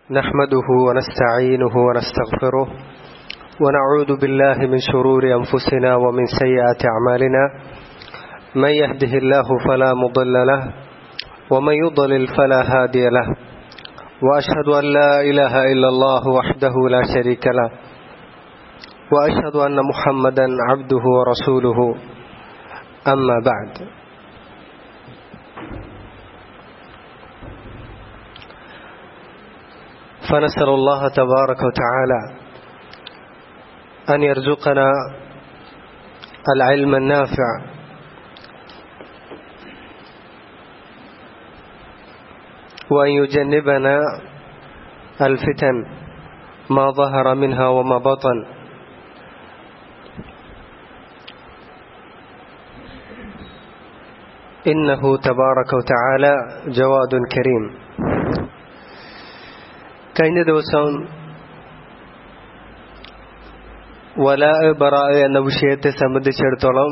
نحمده ونستعينه ونستغفره ونعوذ بالله من شرور أنفسنا ومن سيئات أعمالنا من يهده الله فلا مضل له ومن يضلل فلا هادي له وأشهد أن لا إله إلا الله وحده لا شريك له وأشهد أن محمدا عبده ورسوله أما بعد فنسأل الله تبارك وتعالى أن يرزقنا العلم النافع وأن يجنبنا الفتن ما ظهر منها وما بطن إنه تبارك وتعالى جواد كريم കഴിഞ്ഞ ദിവസം വല ബറ എന്ന വിഷയത്തെ സംബന്ധിച്ചിടത്തോളം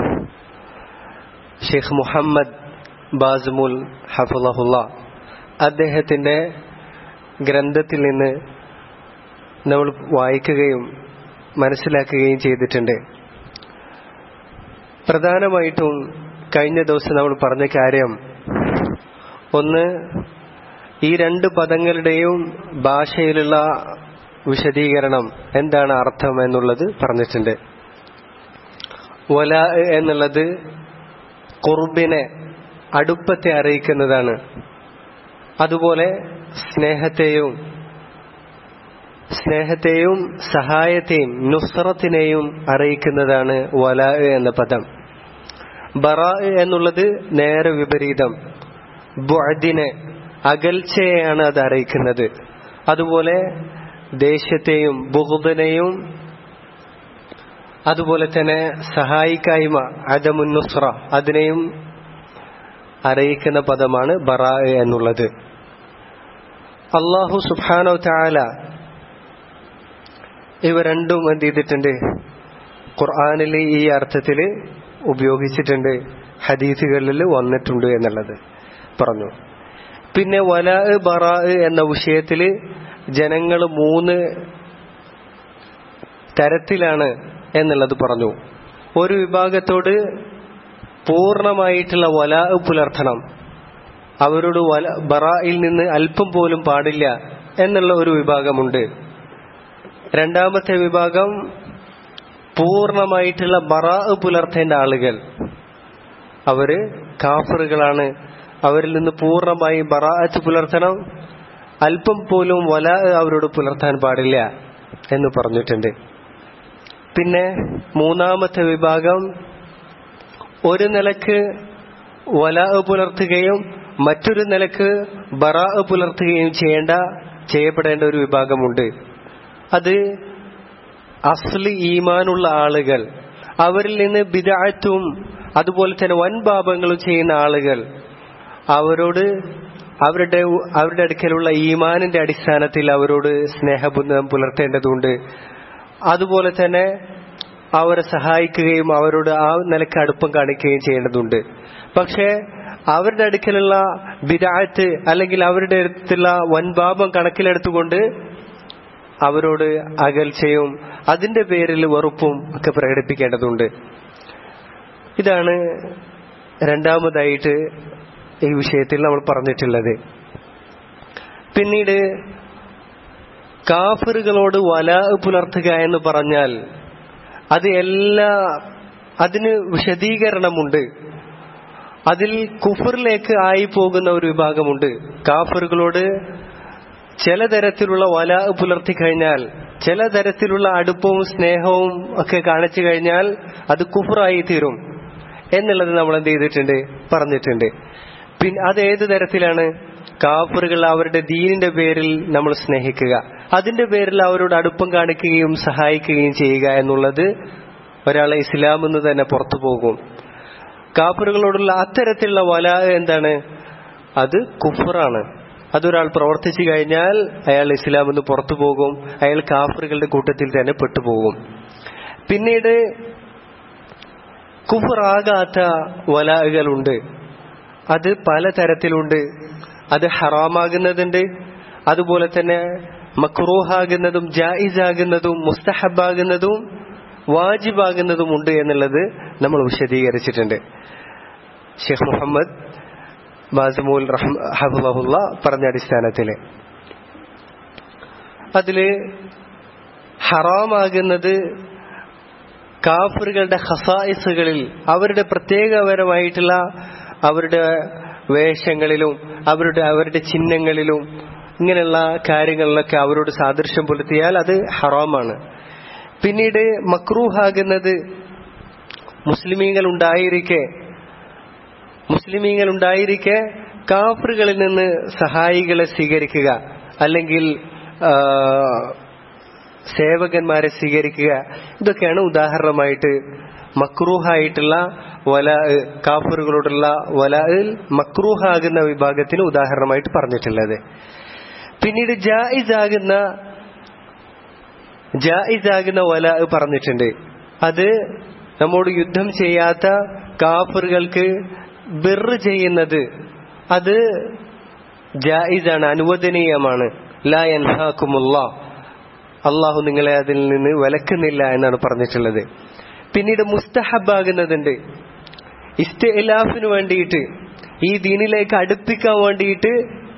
ഷെയ്ഖ് മുഹമ്മദ് ബാസ്മുൽ ഹഫുലഹുല്ല അദ്ദേഹത്തിന്റെ ഗ്രന്ഥത്തിൽ നിന്ന് നമ്മൾ വായിക്കുകയും മനസ്സിലാക്കുകയും ചെയ്തിട്ടുണ്ട് പ്രധാനമായിട്ടും കഴിഞ്ഞ ദിവസം നമ്മൾ പറഞ്ഞ കാര്യം ഒന്ന് ഈ രണ്ട് പദങ്ങളുടെയും ഭാഷയിലുള്ള വിശദീകരണം എന്താണ് അർത്ഥം എന്നുള്ളത് പറഞ്ഞിട്ടുണ്ട് വല എന്നുള്ളത് കുർബിനെ അടുപ്പത്തെ അറിയിക്കുന്നതാണ് അതുപോലെ സ്നേഹത്തെയും സ്നേഹത്തെയും സഹായത്തെയും നുസ്രത്തിനെയും അറിയിക്കുന്നതാണ് വല എന്ന പദം ബറ എന്നുള്ളത് നേരെ വിപരീതം ബുഅദിനെ അകൽച്ചയെയാണ് അത് അറിയിക്കുന്നത് അതുപോലെ ദേഷ്യത്തെയും ബുഹുദനെയും അതുപോലെ തന്നെ സഹായിക്കായ്മ അദമുന്നുസ്ര അതിനെയും അറിയിക്കുന്ന പദമാണ് ബറ എന്നുള്ളത് അള്ളാഹു സുബാനോ ചാല ഇവ രണ്ടും എന്ത് ചെയ്തിട്ടുണ്ട് ഖുർആാനിൽ ഈ അർത്ഥത്തിൽ ഉപയോഗിച്ചിട്ടുണ്ട് ഹദീസുകളിൽ വന്നിട്ടുണ്ട് എന്നുള്ളത് പറഞ്ഞു പിന്നെ വല ബറ എന്ന വിഷയത്തിൽ ജനങ്ങൾ മൂന്ന് തരത്തിലാണ് എന്നുള്ളത് പറഞ്ഞു ഒരു വിഭാഗത്തോട് പൂർണ്ണമായിട്ടുള്ള വല പുലർത്തണം അവരോട് വല ബറയിൽ നിന്ന് അല്പം പോലും പാടില്ല എന്നുള്ള ഒരു വിഭാഗമുണ്ട് രണ്ടാമത്തെ വിഭാഗം പൂർണ്ണമായിട്ടുള്ള ബറ പുലർത്തേണ്ട ആളുകൾ അവര് കാഫറുകളാണ് അവരിൽ നിന്ന് പൂർണ്ണമായി ബറാഅത്ത് പുലർത്തണം അല്പം പോലും വല അവരോട് പുലർത്താൻ പാടില്ല എന്ന് പറഞ്ഞിട്ടുണ്ട് പിന്നെ മൂന്നാമത്തെ വിഭാഗം ഒരു നിലക്ക് വല പുലർത്തുകയും മറ്റൊരു നിലക്ക് ബറാ പുലർത്തുകയും ചെയ്യേണ്ട ചെയ്യപ്പെടേണ്ട ഒരു വിഭാഗമുണ്ട് അത് അസ്ലി ഈമാനുള്ള ആളുകൾ അവരിൽ നിന്ന് ബിദാറ്റും അതുപോലെ തന്നെ വൻ പാപങ്ങളും ചെയ്യുന്ന ആളുകൾ അവരോട് അവരുടെ അവരുടെ അടുക്കലുള്ള ഈമാനിന്റെ അടിസ്ഥാനത്തിൽ അവരോട് സ്നേഹബന്ധം പുലർത്തേണ്ടതുണ്ട് അതുപോലെ തന്നെ അവരെ സഹായിക്കുകയും അവരോട് ആ നിലക്ക് അടുപ്പം കാണിക്കുകയും ചെയ്യേണ്ടതുണ്ട് പക്ഷേ അവരുടെ അടുക്കലുള്ള ബിദാറ്റ് അല്ലെങ്കിൽ അവരുടെ അടുത്തുള്ള വൻപാപം കണക്കിലെടുത്തുകൊണ്ട് അവരോട് അകൽച്ചയും അതിന്റെ പേരിൽ വെറുപ്പും ഒക്കെ പ്രകടിപ്പിക്കേണ്ടതുണ്ട് ഇതാണ് രണ്ടാമതായിട്ട് ഈ വിഷയത്തിൽ നമ്മൾ പറഞ്ഞിട്ടുള്ളത് പിന്നീട് കാഫറുകളോട് വല പുലർത്തുക എന്ന് പറഞ്ഞാൽ അത് എല്ലാ അതിന് വിശദീകരണമുണ്ട് അതിൽ കുഫറിലേക്ക് ആയി പോകുന്ന ഒരു വിഭാഗമുണ്ട് കാഫറുകളോട് ചില തരത്തിലുള്ള വല പുലർത്തി കഴിഞ്ഞാൽ ചില തരത്തിലുള്ള അടുപ്പവും സ്നേഹവും ഒക്കെ കാണിച്ചു കഴിഞ്ഞാൽ അത് കുഫറായി തീരും എന്നുള്ളത് നമ്മൾ എന്ത് ചെയ്തിട്ടുണ്ട് പറഞ്ഞിട്ടുണ്ട് പിന്നെ അത് ഏത് തരത്തിലാണ് കാഫറുകൾ അവരുടെ ദീനിന്റെ പേരിൽ നമ്മൾ സ്നേഹിക്കുക അതിന്റെ പേരിൽ അവരോട് അടുപ്പം കാണിക്കുകയും സഹായിക്കുകയും ചെയ്യുക എന്നുള്ളത് ഒരാളെ ഇസ്ലാം എന്ന് തന്നെ പുറത്തു പോകും കാഫറുകളോടുള്ള അത്തരത്തിലുള്ള വല എന്താണ് അത് കുഫറാണ് അതൊരാൾ പ്രവർത്തിച്ചു കഴിഞ്ഞാൽ അയാൾ ഇസ്ലാം എന്ന് പുറത്തു പോകും അയാൾ കാഫറുകളുടെ കൂട്ടത്തിൽ തന്നെ പെട്ടുപോകും പിന്നീട് കുഫറാകാത്ത വലാകളുണ്ട് അത് പല തരത്തിലുണ്ട് അത് ഹറാമാകുന്നതുണ്ട് അതുപോലെ തന്നെ മക്രൂഹാകുന്നതും ജായിസാകുന്നതും മുസ്തഹബാകുന്നതും വാജിബാകുന്നതും ഉണ്ട് എന്നുള്ളത് നമ്മൾ വിശദീകരിച്ചിട്ടുണ്ട് ഷെയ്ഖ് മുഹമ്മദ് ബാസമൂൽ ഹഫുല്ല പറഞ്ഞ അടിസ്ഥാനത്തില് അതില് ഹറാമാകുന്നത് കാഫറുകളുടെ ഹസായിസുകളിൽ അവരുടെ പ്രത്യേകപരമായിട്ടുള്ള അവരുടെ വേഷങ്ങളിലും അവരുടെ അവരുടെ ചിഹ്നങ്ങളിലും ഇങ്ങനെയുള്ള കാര്യങ്ങളിലൊക്കെ അവരോട് സാദൃശ്യം പുലർത്തിയാൽ അത് ഹറാമാണ് പിന്നീട് മക്രൂഹാകുന്നത് മുസ്ലിമീങ്ങൾ ഉണ്ടായിരിക്കെ മുസ്ലിമീങ്ങൾ ഉണ്ടായിരിക്കെ കാഫറുകളിൽ നിന്ന് സഹായികളെ സ്വീകരിക്കുക അല്ലെങ്കിൽ സേവകന്മാരെ സ്വീകരിക്കുക ഇതൊക്കെയാണ് ഉദാഹരണമായിട്ട് മക്രൂഹായിട്ടുള്ള വല കാഫറുകളോടുള്ള വലയിൽ മക്രൂഹാകുന്ന വിഭാഗത്തിന് ഉദാഹരണമായിട്ട് പറഞ്ഞിട്ടുള്ളത് പിന്നീട് ജായിസാകുന്ന ജായിസാകുന്ന വല പറഞ്ഞിട്ടുണ്ട് അത് നമ്മോട് യുദ്ധം ചെയ്യാത്ത കാഫറുകൾക്ക് ബിറ് ചെയ്യുന്നത് അത് ജായിസാണ് അനുവദനീയമാണ് ലാ യൻഹാക്കുമുള്ള അള്ളാഹു നിങ്ങളെ അതിൽ നിന്ന് വിലക്കുന്നില്ല എന്നാണ് പറഞ്ഞിട്ടുള്ളത് പിന്നീട് മുസ്തഹബാകുന്നതുണ്ട് ഇസ്തലാഫിന് വേണ്ടിയിട്ട് ഈ ദീനിലേക്ക് അടുപ്പിക്കാൻ വേണ്ടിയിട്ട്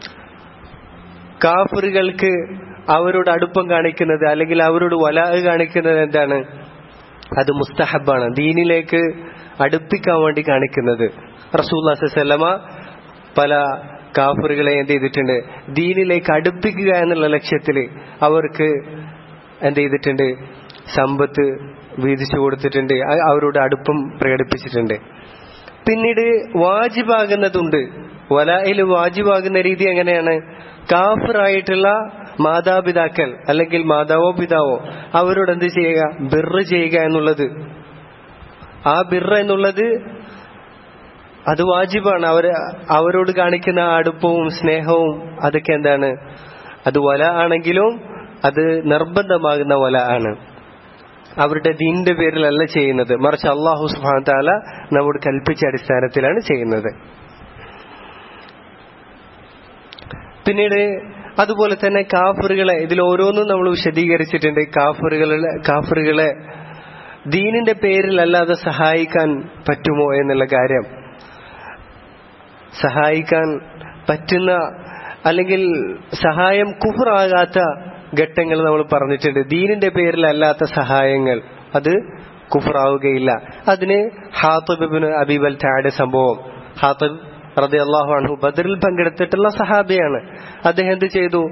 കാഫറുകൾക്ക് അവരോട് അടുപ്പം കാണിക്കുന്നത് അല്ലെങ്കിൽ അവരോട് വലാ കാണിക്കുന്നത് എന്താണ് അത് മുസ്തഹബാണ് ദീനിലേക്ക് അടുപ്പിക്കാൻ വേണ്ടി കാണിക്കുന്നത് റസൂല്ലാസല്ലമ പല കാഫറുകളെ എന്ത് ചെയ്തിട്ടുണ്ട് ദീനിലേക്ക് അടുപ്പിക്കുക എന്നുള്ള ലക്ഷ്യത്തിൽ അവർക്ക് എന്ത് ചെയ്തിട്ടുണ്ട് സമ്പത്ത് വീതിച്ചു കൊടുത്തിട്ടുണ്ട് അവരോട് അടുപ്പം പ്രകടിപ്പിച്ചിട്ടുണ്ട് പിന്നീട് വാജിബാകുന്നതുണ്ട് വലയിൽ വാജിബാകുന്ന രീതി എങ്ങനെയാണ് കാഫറായിട്ടുള്ള മാതാപിതാക്കൾ അല്ലെങ്കിൽ മാതാവോ പിതാവോ അവരോട് എന്ത് ചെയ്യുക ബിറ് ചെയ്യുക എന്നുള്ളത് ആ ബിറ് എന്നുള്ളത് അത് വാജിബാണ് അവർ അവരോട് കാണിക്കുന്ന അടുപ്പവും സ്നേഹവും അതൊക്കെ എന്താണ് അത് വല ആണെങ്കിലും അത് നിർബന്ധമാകുന്ന വല ആണ് അവരുടെ ദീനിന്റെ പേരിലല്ല ചെയ്യുന്നത് മറിച്ച് അള്ളാഹു സുഹാൻ താല നമ്മോട് കൽപ്പിച്ച അടിസ്ഥാനത്തിലാണ് ചെയ്യുന്നത് പിന്നീട് അതുപോലെ തന്നെ കാഫറുകളെ ഇതിൽ ഓരോന്നും നമ്മൾ വിശദീകരിച്ചിട്ടുണ്ട് കാഫറുകളെ കാഫറുകളെ ദീനിന്റെ പേരിലല്ലാതെ സഹായിക്കാൻ പറ്റുമോ എന്നുള്ള കാര്യം സഹായിക്കാൻ പറ്റുന്ന അല്ലെങ്കിൽ സഹായം കുഫറാകാത്ത ഘട്ടങ്ങൾ നമ്മൾ പറഞ്ഞിട്ടുണ്ട് ദീനിന്റെ പേരിലല്ലാത്ത സഹായങ്ങൾ അത് കുഫറാവുകയില്ല അതിന് ഹാത്തബിബിന് അബീബൽ തായുടെ സംഭവം ഹാത്തബ് റതി അള്ളാഹു അൻഹു ബദറിൽ പങ്കെടുത്തിട്ടുള്ള സഹാബിയാണ് അദ്ദേഹം എന്ത് ചെയ്തു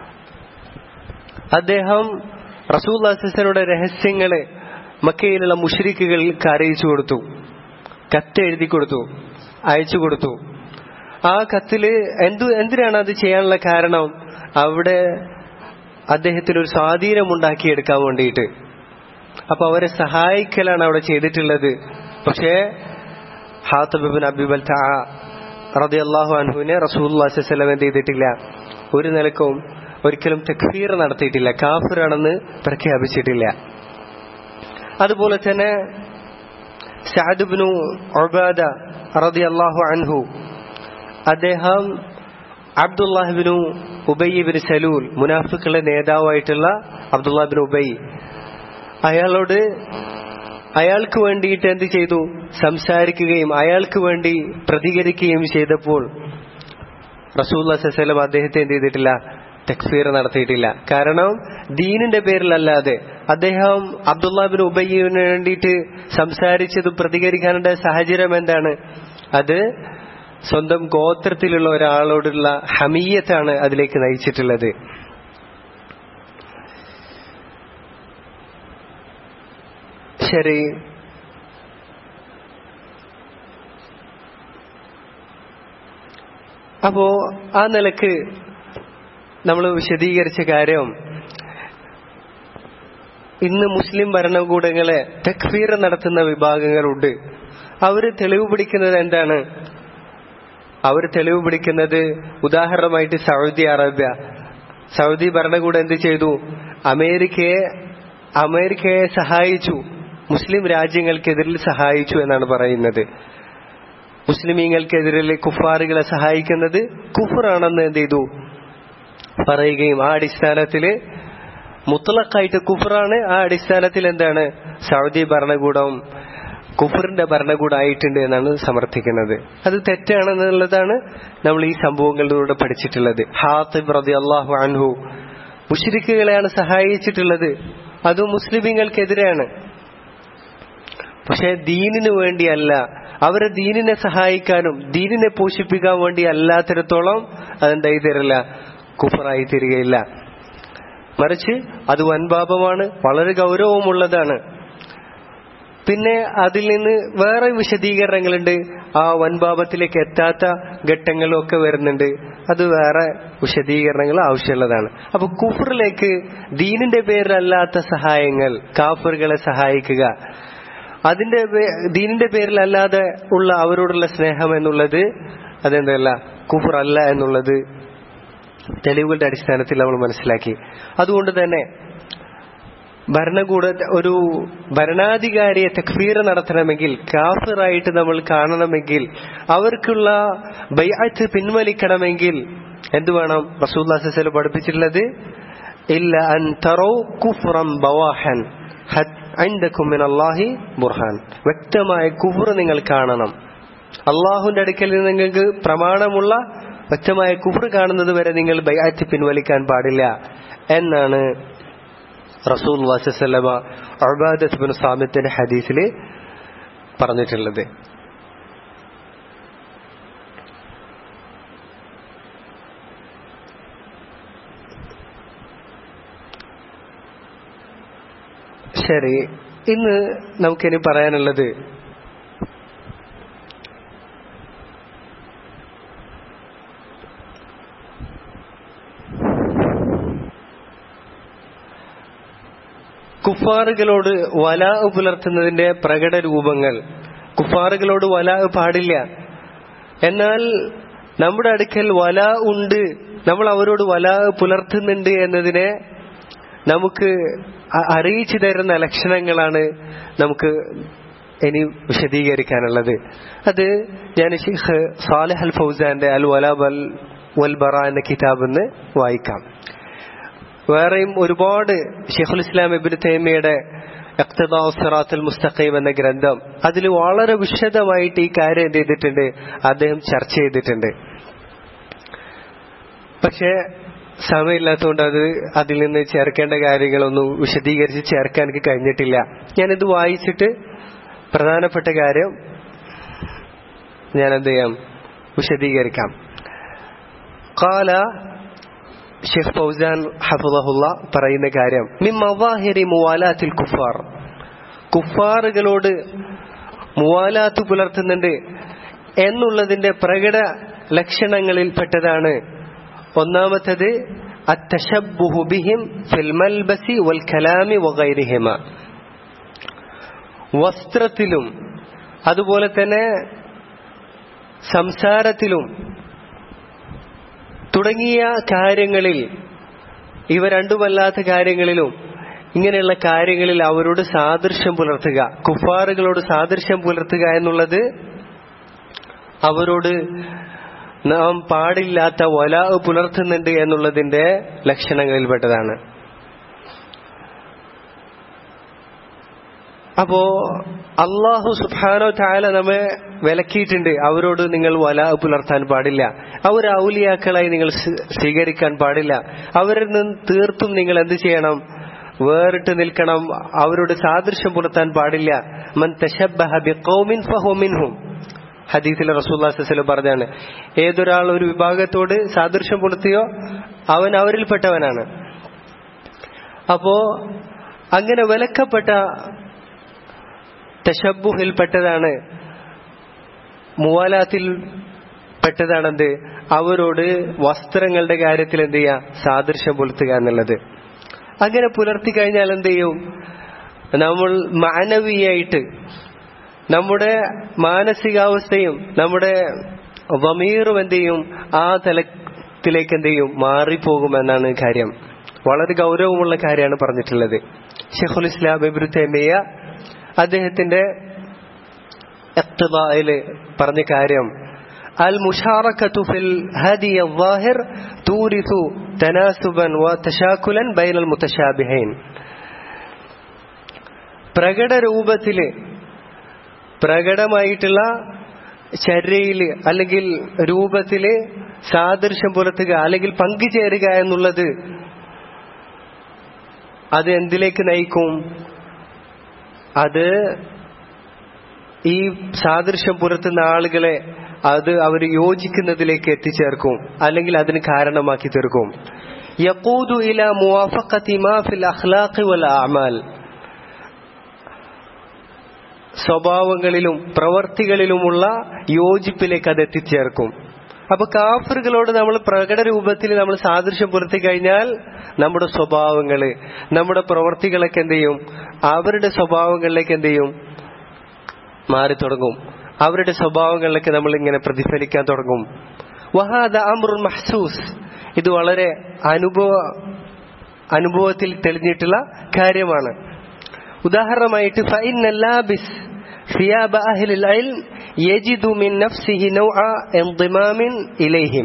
അദ്ദേഹം റസൂല്ലാസിന്റെ രഹസ്യങ്ങളെ മക്കയിലുള്ള മുഷരിക്കുകൾക്ക് അറിയിച്ചു കൊടുത്തു കത്ത് എഴുതി കൊടുത്തു അയച്ചു കൊടുത്തു ആ കത്തില് എന്തു എന്തിനാണ് അത് ചെയ്യാനുള്ള കാരണം അവിടെ അദ്ദേഹത്തിന് ഒരു സ്വാധീനം ഉണ്ടാക്കിയെടുക്കാൻ വേണ്ടിയിട്ട് അപ്പൊ അവരെ സഹായിക്കലാണ് അവിടെ ചെയ്തിട്ടുള്ളത് പക്ഷേ ഹാത്തബിബിൻ അബിബൽ റതി അള്ളാഹു അൻഹുവിനെ റസൂല്ലാസ്ലം എന്ത് ചെയ്തിട്ടില്ല ഒരു നിലക്കും ഒരിക്കലും തക്ഫീർ നടത്തിയിട്ടില്ല കാഫിറാണെന്ന് പ്രഖ്യാപിച്ചിട്ടില്ല അതുപോലെ തന്നെ സാദുബിനു ഒബാദ റതി അള്ളാഹു അൻഹു അദ്ദേഹം അബ്ദുല്ലാഹിബിനു ഉബയ്യബിൻ സലൂൽ മുനാഫിക്കുകളുടെ നേതാവായിട്ടുള്ള അബ്ദുല്ലാഹിബിൻ ഉബൈ അയാളോട് അയാൾക്ക് വേണ്ടിയിട്ട് എന്ത് ചെയ്തു സംസാരിക്കുകയും അയാൾക്ക് വേണ്ടി പ്രതികരിക്കുകയും ചെയ്തപ്പോൾ റസൂല്ലാ സലം അദ്ദേഹത്തെ എന്ത് ചെയ്തിട്ടില്ല തക്ഫീർ നടത്തിയിട്ടില്ല കാരണം ദീനിന്റെ പേരിലല്ലാതെ അദ്ദേഹം അബ്ദുല്ലാബിൻ ഉബയ്യന് വേണ്ടിയിട്ട് സംസാരിച്ചതും പ്രതികരിക്കാനുള്ള സാഹചര്യം എന്താണ് അത് സ്വന്തം ഗോത്രത്തിലുള്ള ഒരാളോടുള്ള ഹമീയത്താണ് അതിലേക്ക് നയിച്ചിട്ടുള്ളത് ശരി അപ്പോ ആ നിലക്ക് നമ്മൾ വിശദീകരിച്ച കാര്യം ഇന്ന് മുസ്ലിം ഭരണകൂടങ്ങളെ തക്ഫീർ നടത്തുന്ന വിഭാഗങ്ങളുണ്ട് അവര് തെളിവ് പിടിക്കുന്നത് എന്താണ് അവർ തെളിവ് പിടിക്കുന്നത് ഉദാഹരണമായിട്ട് സൗദി അറേബ്യ സൗദി ഭരണകൂടം എന്ത് ചെയ്തു അമേരിക്കയെ അമേരിക്കയെ സഹായിച്ചു മുസ്ലിം രാജ്യങ്ങൾക്കെതിരിൽ സഹായിച്ചു എന്നാണ് പറയുന്നത് മുസ്ലിമീങ്ങൾക്കെതിരിൽ കുഫാറുകളെ സഹായിക്കുന്നത് കുഫറാണെന്ന് എന്ത് ചെയ്തു പറയുകയും ആ അടിസ്ഥാനത്തില് മുത്തലക്കായിട്ട് കുഫറാണ് ആ അടിസ്ഥാനത്തിൽ എന്താണ് സൗദി ഭരണകൂടം കുഫറിന്റെ ഭരണകൂടമായിട്ടുണ്ട് എന്നാണ് സമർത്ഥിക്കുന്നത് അത് തെറ്റാണെന്നുള്ളതാണ് നമ്മൾ ഈ സംഭവങ്ങളിലൂടെ പഠിച്ചിട്ടുള്ളത് ഹാത്തിബ് റതി അള്ളാഹു അൻഹു മുഷിരിക്കുകളെയാണ് സഹായിച്ചിട്ടുള്ളത് അതും മുസ്ലിമീങ്ങൾക്കെതിരെയാണ് പക്ഷെ ദീനിനു വേണ്ടിയല്ല അവരെ ദീനിനെ സഹായിക്കാനും ദീനിനെ പോഷിപ്പിക്കാൻ വേണ്ടി അല്ലാത്തിടത്തോളം അതെന്തായി തരില്ല കുഫറായി തീരുകയില്ല മറിച്ച് അത് വൻപാപമാണ് വളരെ ഗൗരവമുള്ളതാണ് പിന്നെ അതിൽ നിന്ന് വേറെ വിശദീകരണങ്ങളുണ്ട് ആ വൻപാപത്തിലേക്ക് എത്താത്ത ഘട്ടങ്ങളും ഒക്കെ വരുന്നുണ്ട് അത് വേറെ വിശദീകരണങ്ങൾ ആവശ്യമുള്ളതാണ് അപ്പൊ കുഫറിലേക്ക് ദീനിന്റെ പേരിലല്ലാത്ത സഹായങ്ങൾ കാഫറുകളെ സഹായിക്കുക അതിന്റെ ദീനിന്റെ പേരിലല്ലാതെ ഉള്ള അവരോടുള്ള സ്നേഹം എന്നുള്ളത് അതെന്തല്ല കുഫർ അല്ല എന്നുള്ളത് തെളിവുകളുടെ അടിസ്ഥാനത്തിൽ നമ്മൾ മനസ്സിലാക്കി അതുകൊണ്ട് തന്നെ ഭരണകൂട ഒരു ഭരണാധികാരിയെ തക്ഫീർ നടത്തണമെങ്കിൽ കാഫിറായിട്ട് നമ്മൾ കാണണമെങ്കിൽ അവർക്കുള്ള ബൈഅത്ത് പിൻവലിക്കണമെങ്കിൽ എന്ത് വേണം റസൂല്ലാസ്ലം പഠിപ്പിച്ചിട്ടുള്ളത് ഇല്ല അൻ തറോ കുഫ്റം ബവാഹൻ അള്ളാഹി ബുർഹാൻ വ്യക്തമായ കുഫർ നിങ്ങൾ കാണണം അള്ളാഹുന്റെ അടുക്കൽ നിന്ന് നിങ്ങൾക്ക് പ്രമാണമുള്ള വ്യക്തമായ കുഫർ കാണുന്നത് വരെ നിങ്ങൾ ബൈഅത്ത് പിൻവലിക്കാൻ പാടില്ല എന്നാണ് റസൂൽ വസല്ലമ അബാദത്ത് ബിൻ സാമിത്തിന്റെ ഹദീസിൽ പറഞ്ഞിട്ടുള്ളത് ശരി ഇന്ന് നമുക്കിനി പറയാനുള്ളത് കുഫാറുകളോട് വല പുലർത്തുന്നതിന്റെ പ്രകട രൂപങ്ങൾ കുഫാറുകളോട് വല പാടില്ല എന്നാൽ നമ്മുടെ അടുക്കൽ വല ഉണ്ട് നമ്മൾ അവരോട് വല പുലർത്തുന്നുണ്ട് എന്നതിനെ നമുക്ക് അറിയിച്ചു തരുന്ന ലക്ഷണങ്ങളാണ് നമുക്ക് ഇനി വിശദീകരിക്കാനുള്ളത് അത് ഞാൻ ഷെയ്ഖ് സാലിഹ് അൽ ഫൗസാന്റെ അൽ വല വൽ വൽ ബറ എന്ന കിതാബ് എന്ന് വായിക്കാം വേറെയും ഒരുപാട് ഷെയ്ഖുൽ ഇസ്ലാം ഇബിൻ തൈമയുടെ സിറാത്തുൽ മുസ്തഖീം എന്ന ഗ്രന്ഥം അതിൽ വളരെ വിശദമായിട്ട് ഈ കാര്യം എന്ത് ചെയ്തിട്ടുണ്ട് അദ്ദേഹം ചർച്ച ചെയ്തിട്ടുണ്ട് പക്ഷേ സമയമില്ലാത്തതുകൊണ്ട് അത് അതിൽ നിന്ന് ചേർക്കേണ്ട കാര്യങ്ങളൊന്നും വിശദീകരിച്ച് ചേർക്കാൻ എനിക്ക് കഴിഞ്ഞിട്ടില്ല ഞാനിത് വായിച്ചിട്ട് പ്രധാനപ്പെട്ട കാര്യം ഞാൻ എന്ത് ചെയ്യാം വിശദീകരിക്കാം കാല ഷെയ്ഖ് ഫൗസാൻ ഹഫുദഹുല്ല പറയുന്ന കാര്യം മിമ്മവാഹിരി മുവാലാത്തിൽ കുഫാർ കുഫാറുകളോട് മുവാലാത്ത് പുലർത്തുന്നുണ്ട് എന്നുള്ളതിന്റെ പ്രകട ലക്ഷണങ്ങളിൽ പെട്ടതാണ് ഒന്നാമത്തത് അത്തശബ്ബുഹു ബിഹിം ഫിൽ മൽബസി വൽ കലാമി വഗൈരിഹിമ വസ്ത്രത്തിലും അതുപോലെ തന്നെ സംസാരത്തിലും തുടങ്ങിയ കാര്യങ്ങളിൽ ഇവ രണ്ടുമല്ലാത്ത കാര്യങ്ങളിലും ഇങ്ങനെയുള്ള കാര്യങ്ങളിൽ അവരോട് സാദൃശ്യം പുലർത്തുക കുഫാറുകളോട് സാദൃശ്യം പുലർത്തുക എന്നുള്ളത് അവരോട് നാം പാടില്ലാത്ത വല പുലർത്തുന്നുണ്ട് എന്നുള്ളതിന്റെ ലക്ഷണങ്ങളിൽപ്പെട്ടതാണ് അപ്പോ അള്ളാഹു സുബാനോ താല നമ്മെ വിലക്കിയിട്ടുണ്ട് അവരോട് നിങ്ങൾ വല പുലർത്താൻ പാടില്ല അവർ ഔലിയാക്കളായി നിങ്ങൾ സ്വീകരിക്കാൻ പാടില്ല അവരിൽ നിന്ന് തീർത്തും നിങ്ങൾ എന്ത് ചെയ്യണം വേറിട്ട് നിൽക്കണം അവരോട് സാദൃശ്യം പുലർത്താൻ പാടില്ല മൻ തശബ്ബഹ ബിഖൗമിൻ ഫഹു മിൻഹും ഹദീസിലെ റസൂല്ലാസ്ലം പറഞ്ഞാണ് ഏതൊരാൾ ഒരു വിഭാഗത്തോട് സാദൃശ്യം പുലർത്തിയോ അവൻ അവരിൽപ്പെട്ടവനാണ് അപ്പോ അങ്ങനെ വിലക്കപ്പെട്ട തശബുഹിൽപ്പെട്ടതാണ് മുവാലാത്തിൽ പെട്ടതാണെന്ത് അവരോട് വസ്ത്രങ്ങളുടെ കാര്യത്തിൽ എന്ത് ചെയ്യുക സാദൃശ്യം പുലർത്തുക എന്നുള്ളത് അങ്ങനെ പുലർത്തി കഴിഞ്ഞാൽ എന്ത് ചെയ്യും നമ്മൾ മാനവീയായിട്ട് നമ്മുടെ മാനസികാവസ്ഥയും നമ്മുടെ വമീറും എന്ത് ചെയ്യും ആ തലത്തിലേക്ക് എന്ത് ചെയ്യും മാറിപ്പോകുമെന്നാണ് കാര്യം വളരെ ഗൗരവമുള്ള കാര്യമാണ് പറഞ്ഞിട്ടുള്ളത് ഷെഖുൽ ഇസ്ലാം ഇബ്രു തൈമിയ അദ്ദേഹത്തിന്റെ പറഞ്ഞ കാര്യം المشاركة في الهدي الظاهر تورث تناسبا وتشاكلا بين المتشابهين പ്രകട രൂപത്തില് പ്രകടമായിട്ടുള്ള ചര്യയില് അല്ലെങ്കിൽ രൂപത്തില് സാദൃശ്യം പുലർത്തുക അല്ലെങ്കിൽ പങ്കുചേരുക എന്നുള്ളത് അത് എന്തിലേക്ക് നയിക്കും അത് ഈ സാദൃശ്യം പുലർത്തുന്ന ആളുകളെ അത് അവർ യോജിക്കുന്നതിലേക്ക് എത്തിച്ചേർക്കും അല്ലെങ്കിൽ അതിന് കാരണമാക്കി തീർക്കും യക്കൂദു ഇല മുവാഫഖത്തി മാ ഫിൽ അഖ്ലാഖി വൽ അഅമാൽ സ്വഭാവങ്ങളിലും പ്രവർത്തികളിലുമുള്ള യോജിപ്പിലേക്ക് അത് എത്തിച്ചേർക്കും അപ്പൊ കാഫറുകളോട് നമ്മൾ പ്രകട രൂപത്തിൽ നമ്മൾ സാദൃശ്യം പുലർത്തി കഴിഞ്ഞാൽ നമ്മുടെ സ്വഭാവങ്ങള് നമ്മുടെ പ്രവർത്തികളൊക്കെ എന്ത് ചെയ്യും അവരുടെ സ്വഭാവങ്ങളിലേക്ക് എന്ത് ചെയ്യും മാറി തുടങ്ങും അവരുടെ സ്വഭാവങ്ങളിലേക്ക് നമ്മൾ ഇങ്ങനെ പ്രതിഫലിക്കാൻ തുടങ്ങും വഹാദ അമ്രുൽ മഹ്സൂസ് ഇത് വളരെ അനുഭവ അനുഭവത്തിൽ തെളിഞ്ഞിട്ടുള്ള കാര്യമാണ് ഉദാഹരണമായിട്ട് ഫൈൻ ലാബിസ് ثياب أهل العلم يجد من نفسه نوع انضمام إليهم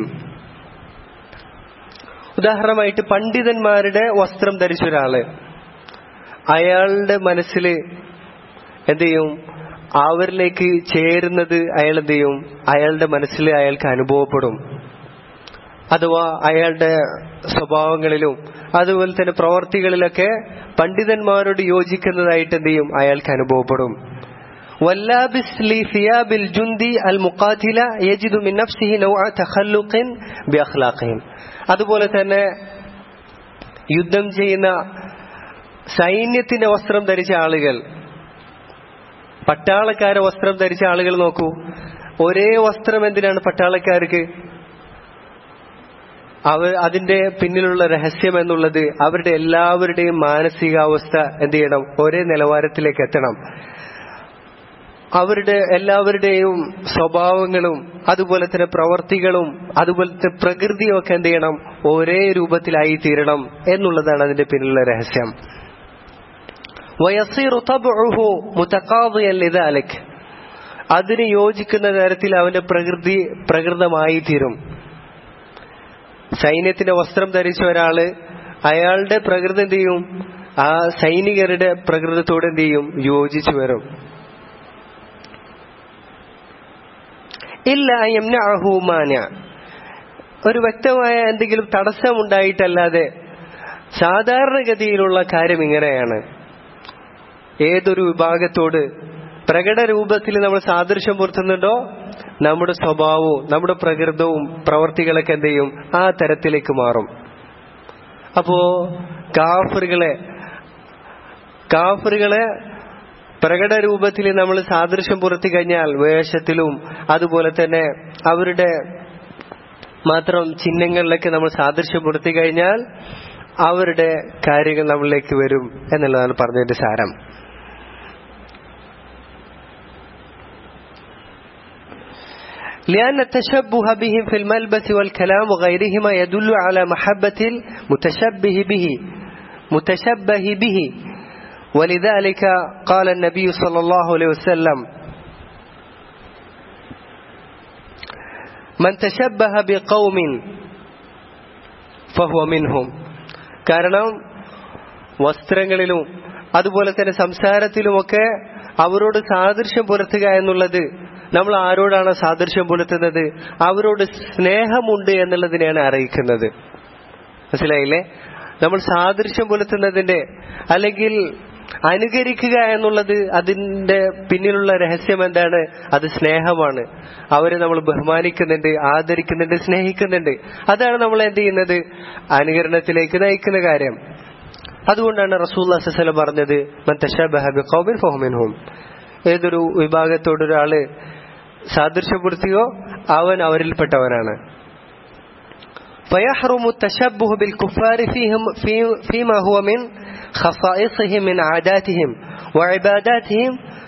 ഉദാഹരണമായിട്ട് പണ്ഡിതന്മാരുടെ വസ്ത്രം ധരിച്ച ഒരാള് അയാളുടെ മനസ്സിൽ എന്ത് ചെയ്യും അവരിലേക്ക് ചേരുന്നത് അയാൾ എന്ത് ചെയ്യും അയാളുടെ മനസ്സിൽ അയാൾക്ക് അനുഭവപ്പെടും അഥവാ അയാളുടെ സ്വഭാവങ്ങളിലും അതുപോലെ തന്നെ പ്രവർത്തികളിലൊക്കെ പണ്ഡിതന്മാരോട് യോജിക്കുന്നതായിട്ട് എന്ത് ചെയ്യും അയാൾക്ക് അനുഭവപ്പെടും واللابس لثياب الجندي المقاتل يجد من نفسه نوع تخلق بأخلاقهم അതുപോലെ തന്നെ യുദ്ധം ചെയ്യുന്ന സൈന്യത്തിന്റെ വസ്ത്രം ധരിച്ച ആളുകൾ പട്ടാളക്കാരെ വസ്ത്രം ധരിച്ച ആളുകൾ നോക്കൂ ഒരേ വസ്ത്രം എന്തിനാണ് പട്ടാളക്കാർക്ക് അവർ അതിന്റെ പിന്നിലുള്ള രഹസ്യം എന്നുള്ളത് അവരുടെ എല്ലാവരുടെയും മാനസികാവസ്ഥ എന്ത് ചെയ്യണം ഒരേ നിലവാരത്തിലേക്ക് എത്തണം അവരുടെ എല്ലാവരുടെയും സ്വഭാവങ്ങളും അതുപോലെ തന്നെ പ്രവർത്തികളും അതുപോലെ തന്നെ പ്രകൃതിയും ഒക്കെ എന്ത് ചെയ്യണം ഒരേ രൂപത്തിലായി തീരണം എന്നുള്ളതാണ് അതിന്റെ പിന്നിലുള്ള രഹസ്യം വയസീറു തബ്ഉഹു മുതഖാദിയൻ ലിദാലിക് അതിന് യോജിക്കുന്ന തരത്തിൽ അവന്റെ പ്രകൃതി പ്രകൃതമായി തീരും സൈന്യത്തിന്റെ വസ്ത്രം ധരിച്ച ഒരാള് അയാളുടെ പ്രകൃതി എന്ത് ചെയ്യും ആ സൈനികരുടെ പ്രകൃതത്തോട് എന്ത് ചെയ്യും യോജിച്ചു വരും ഇല്ല യംനഅഹുമാന ഒരു വ്യക്തമായ എന്തെങ്കിലും തടസ്സമുണ്ടായിട്ടല്ലാതെ സാധാരണഗതിയിലുള്ള കാര്യം ഇങ്ങനെയാണ് ഏതൊരു വിഭാഗത്തോട് പ്രകട രൂപത്തിൽ നമ്മൾ സാദൃശ്യം പുലർത്തുന്നുണ്ടോ നമ്മുടെ സ്വഭാവവും നമ്മുടെ പ്രകൃതവും പ്രവർത്തികളൊക്കെ എന്ത് ചെയ്യും ആ തരത്തിലേക്ക് മാറും അപ്പോ കാഫറുകളെ കാഫറുകളെ പ്രകട രൂപത്തിൽ നമ്മൾ സാദൃശ്യം പുറത്തി കഴിഞ്ഞാൽ വേഷത്തിലും അതുപോലെ തന്നെ അവരുടെ മാത്രം ചിഹ്നങ്ങളിലൊക്കെ നമ്മൾ സാദൃശ്യം പുറത്തി കഴിഞ്ഞാൽ അവരുടെ കാര്യങ്ങൾ നമ്മളിലേക്ക് വരും എന്നുള്ളതാണ് പറഞ്ഞതിന്റെ സാരം لأن التشبه بهم في الملبس والكلام وغيرهما يدل على محبة المتشبه به متشبه به ولذلك قال النبي صلى الله عليه وسلم من تشبه بقوم فهو منهم കാരണം വസ്ത്രങ്ങളിലും അതുപോലെ തന്നെ സംസാരത്തിലുമൊക്കെ അവരോട് സാദൃശ്യം പുലർത്തുക എന്നുള്ളത് നമ്മൾ ആരോടാണ് സാദൃശ്യം പുലർത്തുന്നത് അവരോട് സ്നേഹമുണ്ട് എന്നുള്ളതിനെയാണ് അറിയിക്കുന്നത് മനസ്സിലായില്ലേ നമ്മൾ സാദൃശ്യം പുലർത്തുന്നതിന്റെ അല്ലെങ്കിൽ അനുകരിക്കുക എന്നുള്ളത് അതിന്റെ പിന്നിലുള്ള രഹസ്യം എന്താണ് അത് സ്നേഹമാണ് അവരെ നമ്മൾ ബഹുമാനിക്കുന്നുണ്ട് ആദരിക്കുന്നുണ്ട് സ്നേഹിക്കുന്നുണ്ട് അതാണ് നമ്മൾ എന്ത് ചെയ്യുന്നത് അനുകരണത്തിലേക്ക് നയിക്കുന്ന കാര്യം അതുകൊണ്ടാണ് റസൂൽ അസലം പറഞ്ഞത് ഏതൊരു വിഭാഗത്തോടൊരാള് സാദൃശ്യപ്പെടുത്തിയോ അവൻ അവരിൽപ്പെട്ടവനാണ് فيحرم التشبه بالكفار فيهم في فيما هو من خصائصهم من عاداتهم وعباداتهم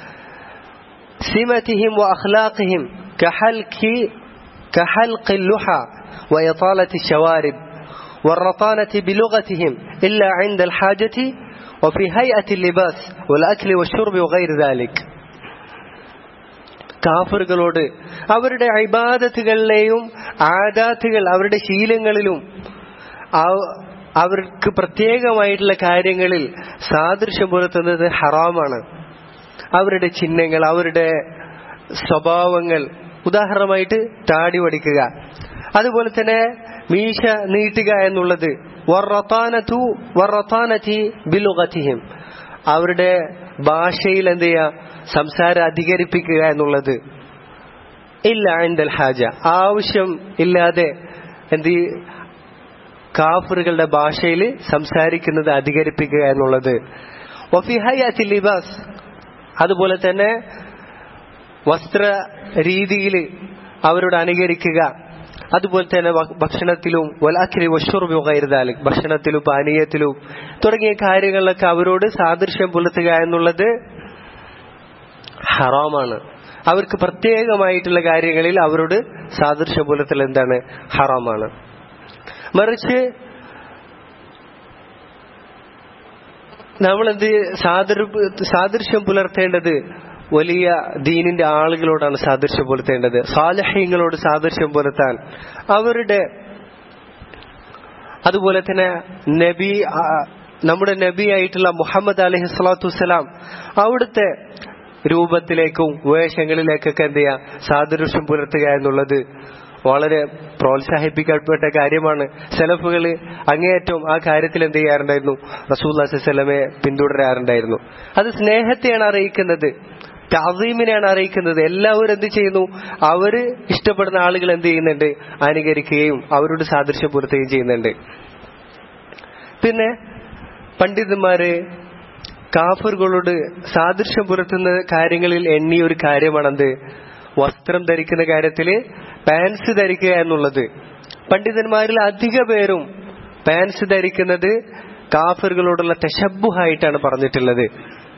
سمتهم وأخلاقهم كحلق كحلق اللحى وإطالة الشوارب والرطانة بلغتهم إلا عند الحاجة وفي هيئة اللباس والأكل والشرب وغير ذلك കാഫറുകളോട് അവരുടെ അൈബാദത്തുകളിലെയും ആദാത്തുകൾ അവരുടെ ശീലങ്ങളിലും ആ- അവർക്ക് പ്രത്യേകമായിട്ടുള്ള കാര്യങ്ങളിൽ സാദൃശ്യം പുലർത്തുന്നത് ഹറാമാണ് അവരുടെ ചിഹ്നങ്ങൾ അവരുടെ സ്വഭാവങ്ങൾ ഉദാഹരണമായിട്ട് താടി വടിക്കുക അതുപോലെ തന്നെ മീശ നീട്ടുക എന്നുള്ളത് വറത്താനതു വറത്താനതി ബിലുഗതിഹിം അവരുടെ ഭാഷയിൽ എന്ത് ചെയ്യുക സംസാരം അധികരിപ്പിക്കുക എന്നുള്ളത് ഇല്ല എന്തൽ ഹാജ ആവശ്യം ഇല്ലാതെ എന്ത് ഈ കാഫറുകളുടെ ഭാഷയിൽ സംസാരിക്കുന്നത് അധികരിപ്പിക്കുക എന്നുള്ളത് വഫിഹയാത്തി ലിബാസ് അതുപോലെ തന്നെ വസ്ത്ര രീതിയിൽ അവരോട് അനുകരിക്കുക അതുപോലെ തന്നെ ഭ- ഭക്ഷണത്തിലും വലാഖിരി വഷുർബി വകരുതാല് ഭക്ഷണത്തിലും പാനീയത്തിലും തുടങ്ങിയ കാര്യങ്ങളിലൊക്കെ അവരോട് സാദൃശ്യം പുലർത്തുക എന്നുള്ളത് ഹറാമാണ് അവർക്ക് പ്രത്യേകമായിട്ടുള്ള കാര്യങ്ങളിൽ അവരോട് സാദൃശ്യം പുലർത്തൽ എന്താണ് ഹറാമാണ് മറിച്ച് നമ്മൾ എന്ത് സാദൃ സാദൃശ്യം പുലർത്തേണ്ടത് വലിയ ദീനിന്റെ ആളുകളോടാണ് സാദൃശ്യം പുലർത്തേണ്ടത് സാലഹ്യങ്ങളോട് സാദൃശ്യം പുലർത്താൻ അവരുടെ അതുപോലെ തന്നെ നബി ആ, നമ്മുടെ നബി ആയിട്ടുള്ള മുഹമ്മദ് അലഹി സ്വലാത്തു വസ്സലാം അവിടുത്തെ രൂപത്തിലേക്കും വേഷങ്ങളിലേക്കൊക്കെ എന്ത് ചെയ്യാം സാദൃശ്യം പുലർത്തുക എന്നുള്ളത് വളരെ പ്രോത്സാഹിപ്പിക്കപ്പെട്ട കാര്യമാണ് സെലഫുകൾ അങ്ങേയറ്റം ആ കാര്യത്തിൽ എന്ത് ചെയ്യാറുണ്ടായിരുന്നു റസൂൽ സ്വലമെ പിന്തുടരാറുണ്ടായിരുന്നു അത് സ്നേഹത്തെയാണ് അറിയിക്കുന്നത് താസീമിനെയാണ് അറിയിക്കുന്നത് എല്ലാവരും എന്ത് ചെയ്യുന്നു അവര് ഇഷ്ടപ്പെടുന്ന ആളുകൾ എന്ത് ചെയ്യുന്നുണ്ട് അനുകരിക്കുകയും അവരോട് സാദൃശ്യം പുലർത്തുകയും ചെയ്യുന്നുണ്ട് പിന്നെ പണ്ഡിതന്മാര് കാഫറുകളോട് സാദൃശ്യം പുലർത്തുന്ന കാര്യങ്ങളിൽ എണ്ണിയ ഒരു കാര്യമാണെന്ത് വസ്ത്രം ധരിക്കുന്ന കാര്യത്തില് പാൻസ് ധരിക്കുക എന്നുള്ളത് പണ്ഡിതന്മാരിൽ അധിക പേരും പാൻസ് ധരിക്കുന്നത് കാഫറുകളോടുള്ള തെശബുഹായിട്ടാണ് പറഞ്ഞിട്ടുള്ളത്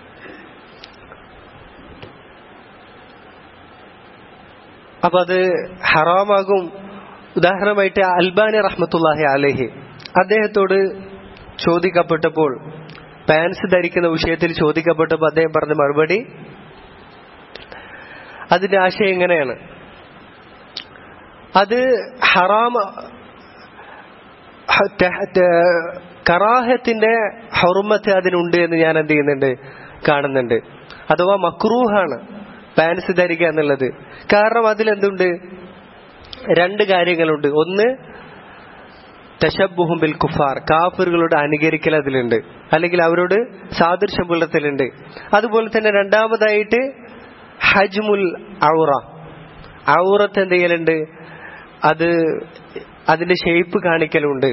അപ്പൊ അത് ഹറാമാകും ഉദാഹരണമായിട്ട് അൽബാനി റഹ്മത്തുല്ലാഹി അലഹി അദ്ദേഹത്തോട് ചോദിക്കപ്പെട്ടപ്പോൾ പാൻസ് ധരിക്കുന്ന വിഷയത്തിൽ ചോദിക്കപ്പെട്ടപ്പോൾ അദ്ദേഹം പറഞ്ഞ മറുപടി അതിന്റെ ആശയം എങ്ങനെയാണ് അത് ഹറാം ഹ- ത- ത- കറാഹത്തിന്റെ ഹുർമത്ത് അതിനുണ്ട് എന്ന് ഞാൻ എന്ത് ചെയ്യുന്നുണ്ട് കാണുന്നുണ്ട് അഥവാ മക്രൂഹാണ് പാൻസ് ധരിക്കുക എന്നുള്ളത് കാരണം അതിലെന്തുണ്ട് രണ്ട് കാര്യങ്ങളുണ്ട് ഒന്ന് തശബുഹും ബിൽ കുഫാർ കാഫിറുകളോട് അനുകരിക്കൽ അതിലുണ്ട് അല്ലെങ്കിൽ അവരോട് സാദൃശ്യം പുലർത്തലുണ്ട് അതുപോലെ തന്നെ രണ്ടാമതായിട്ട് ഹജ്മുൽ ഔറ ഔറത്ത് എന്ത് ചെയ്യലുണ്ട് അത് അതിന്റെ ഷേപ്പ് കാണിക്കലുണ്ട്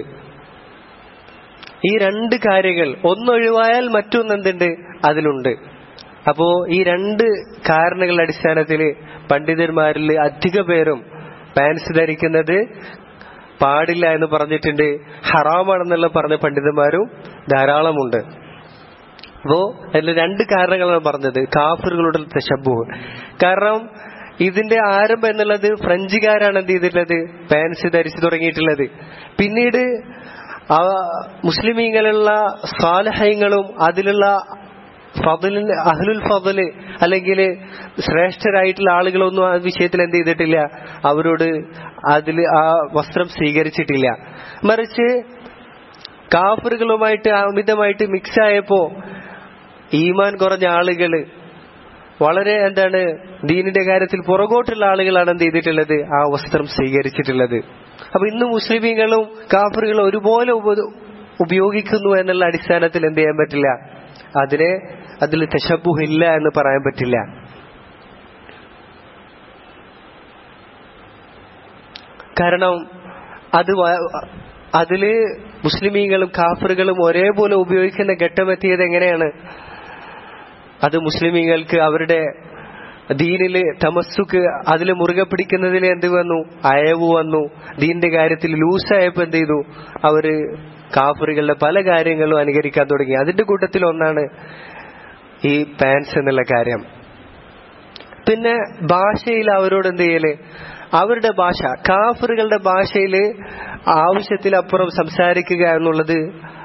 ഈ രണ്ട് കാര്യങ്ങൾ ഒന്നൊഴിവായാൽ മറ്റൊന്ന് എന്തുണ്ട് അതിലുണ്ട് അപ്പോ ഈ രണ്ട് കാരണങ്ങളുടെ അടിസ്ഥാനത്തിൽ പണ്ഡിതന്മാരിൽ അധിക പേരും പാൻസ് ധരിക്കുന്നത് പാടില്ല എന്ന് പറഞ്ഞിട്ടുണ്ട് ഹറാമാണെന്നുള്ള പറഞ്ഞ പണ്ഡിതന്മാരും ധാരാളമുണ്ട് അപ്പോ അതിൽ രണ്ട് കാരണങ്ങളാണ് പറഞ്ഞത് കാഫറുകളുടെ തശബു കാരണം ഇതിന്റെ ആരംഭം എന്നുള്ളത് ഫ്രഞ്ചുകാരാണ് എന്ത് ചെയ്തിട്ടുള്ളത് പാൻസ് ധരിച്ചു തുടങ്ങിയിട്ടുള്ളത് പിന്നീട് ആ മുസ്ലിമീങ്ങളുള്ള സ്വാലഹ്യങ്ങളും അതിലുള്ള ഫضലിന് അഹ്ലുൽ ഫضല് അല്ലെങ്കിൽ ശ്രേഷ്ഠരായിട്ടുള്ള ആളുകളൊന്നും ആ വിഷയത്തിൽ എന്ത് ചെയ്തിട്ടില്ല അവരോട് അതിൽ ആ വസ്ത്രം സ്വീകരിച്ചിട്ടില്ല മറിച്ച് കാഫറുകളുമായിട്ട് അമിതമായിട്ട് മിക്സ് ആയപ്പോ ഈമാൻ കുറഞ്ഞ ആളുകള് വളരെ എന്താണ് ദീനിന്റെ കാര്യത്തിൽ പുറകോട്ടുള്ള ആളുകളാണ് എന്ത് ചെയ്തിട്ടുള്ളത് ആ വസ്ത്രം സ്വീകരിച്ചിട്ടുള്ളത് അപ്പൊ ഇന്ന് മുസ്ലിമീങ്ങളും കാഫറുകളും ഒരുപോലെ ഉപ- ഉപയോഗിക്കുന്നു എന്നുള്ള അടിസ്ഥാനത്തിൽ എന്ത് ചെയ്യാൻ പറ്റില്ല അതിനെ അതിൽ തെശബുഹില്ല എന്ന് പറയാൻ പറ്റില്ല കാരണം അത് വ- അതില് മുസ്ലിമീങ്ങളും കാഫറുകളും ഒരേപോലെ ഉപയോഗിക്കുന്ന ഘട്ടമെത്തിയത് എങ്ങനെയാണ് അത് മുസ്ലിമീങ്ങൾക്ക് അവരുടെ ദീനില് തമസ്സുക്ക് അതിൽ മുറുകെ പിടിക്കുന്നതിൽ എന്ത് വന്നു അയവ് വന്നു ദീനിന്റെ കാര്യത്തിൽ ലൂസായപ്പോ എന്ത് ചെയ്തു അവര് കാഫറുകളുടെ പല കാര്യങ്ങളും അനുകരിക്കാൻ തുടങ്ങി അതിന്റെ കൂട്ടത്തിൽ ഒന്നാണ് ഈ പാൻസ് എന്നുള്ള കാര്യം പിന്നെ ഭാഷയിൽ അവരോട് എന്ത് ചെയ്യല് അവരുടെ ഭാഷ കാഫറുകളുടെ ഭാഷയിൽ ആവശ്യത്തിലപ്പുറം സംസാരിക്കുക എന്നുള്ളത്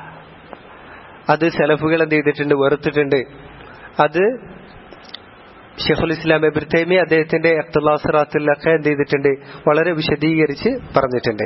അത് സെലഫുകൾ എന്ത് ചെയ്തിട്ടുണ്ട് വെറുത്തിട്ടുണ്ട് അത് ഷെഖുൽ ഇസ്ലാം എബിർ തൈമി അദ്ദേഹത്തിന്റെ അബ്ദുല്ലാസറാത്തിലൊക്കെ എന്ത് ചെയ്തിട്ടുണ്ട് വളരെ വിശദീകരിച്ച് പറഞ്ഞിട്ടുണ്ട്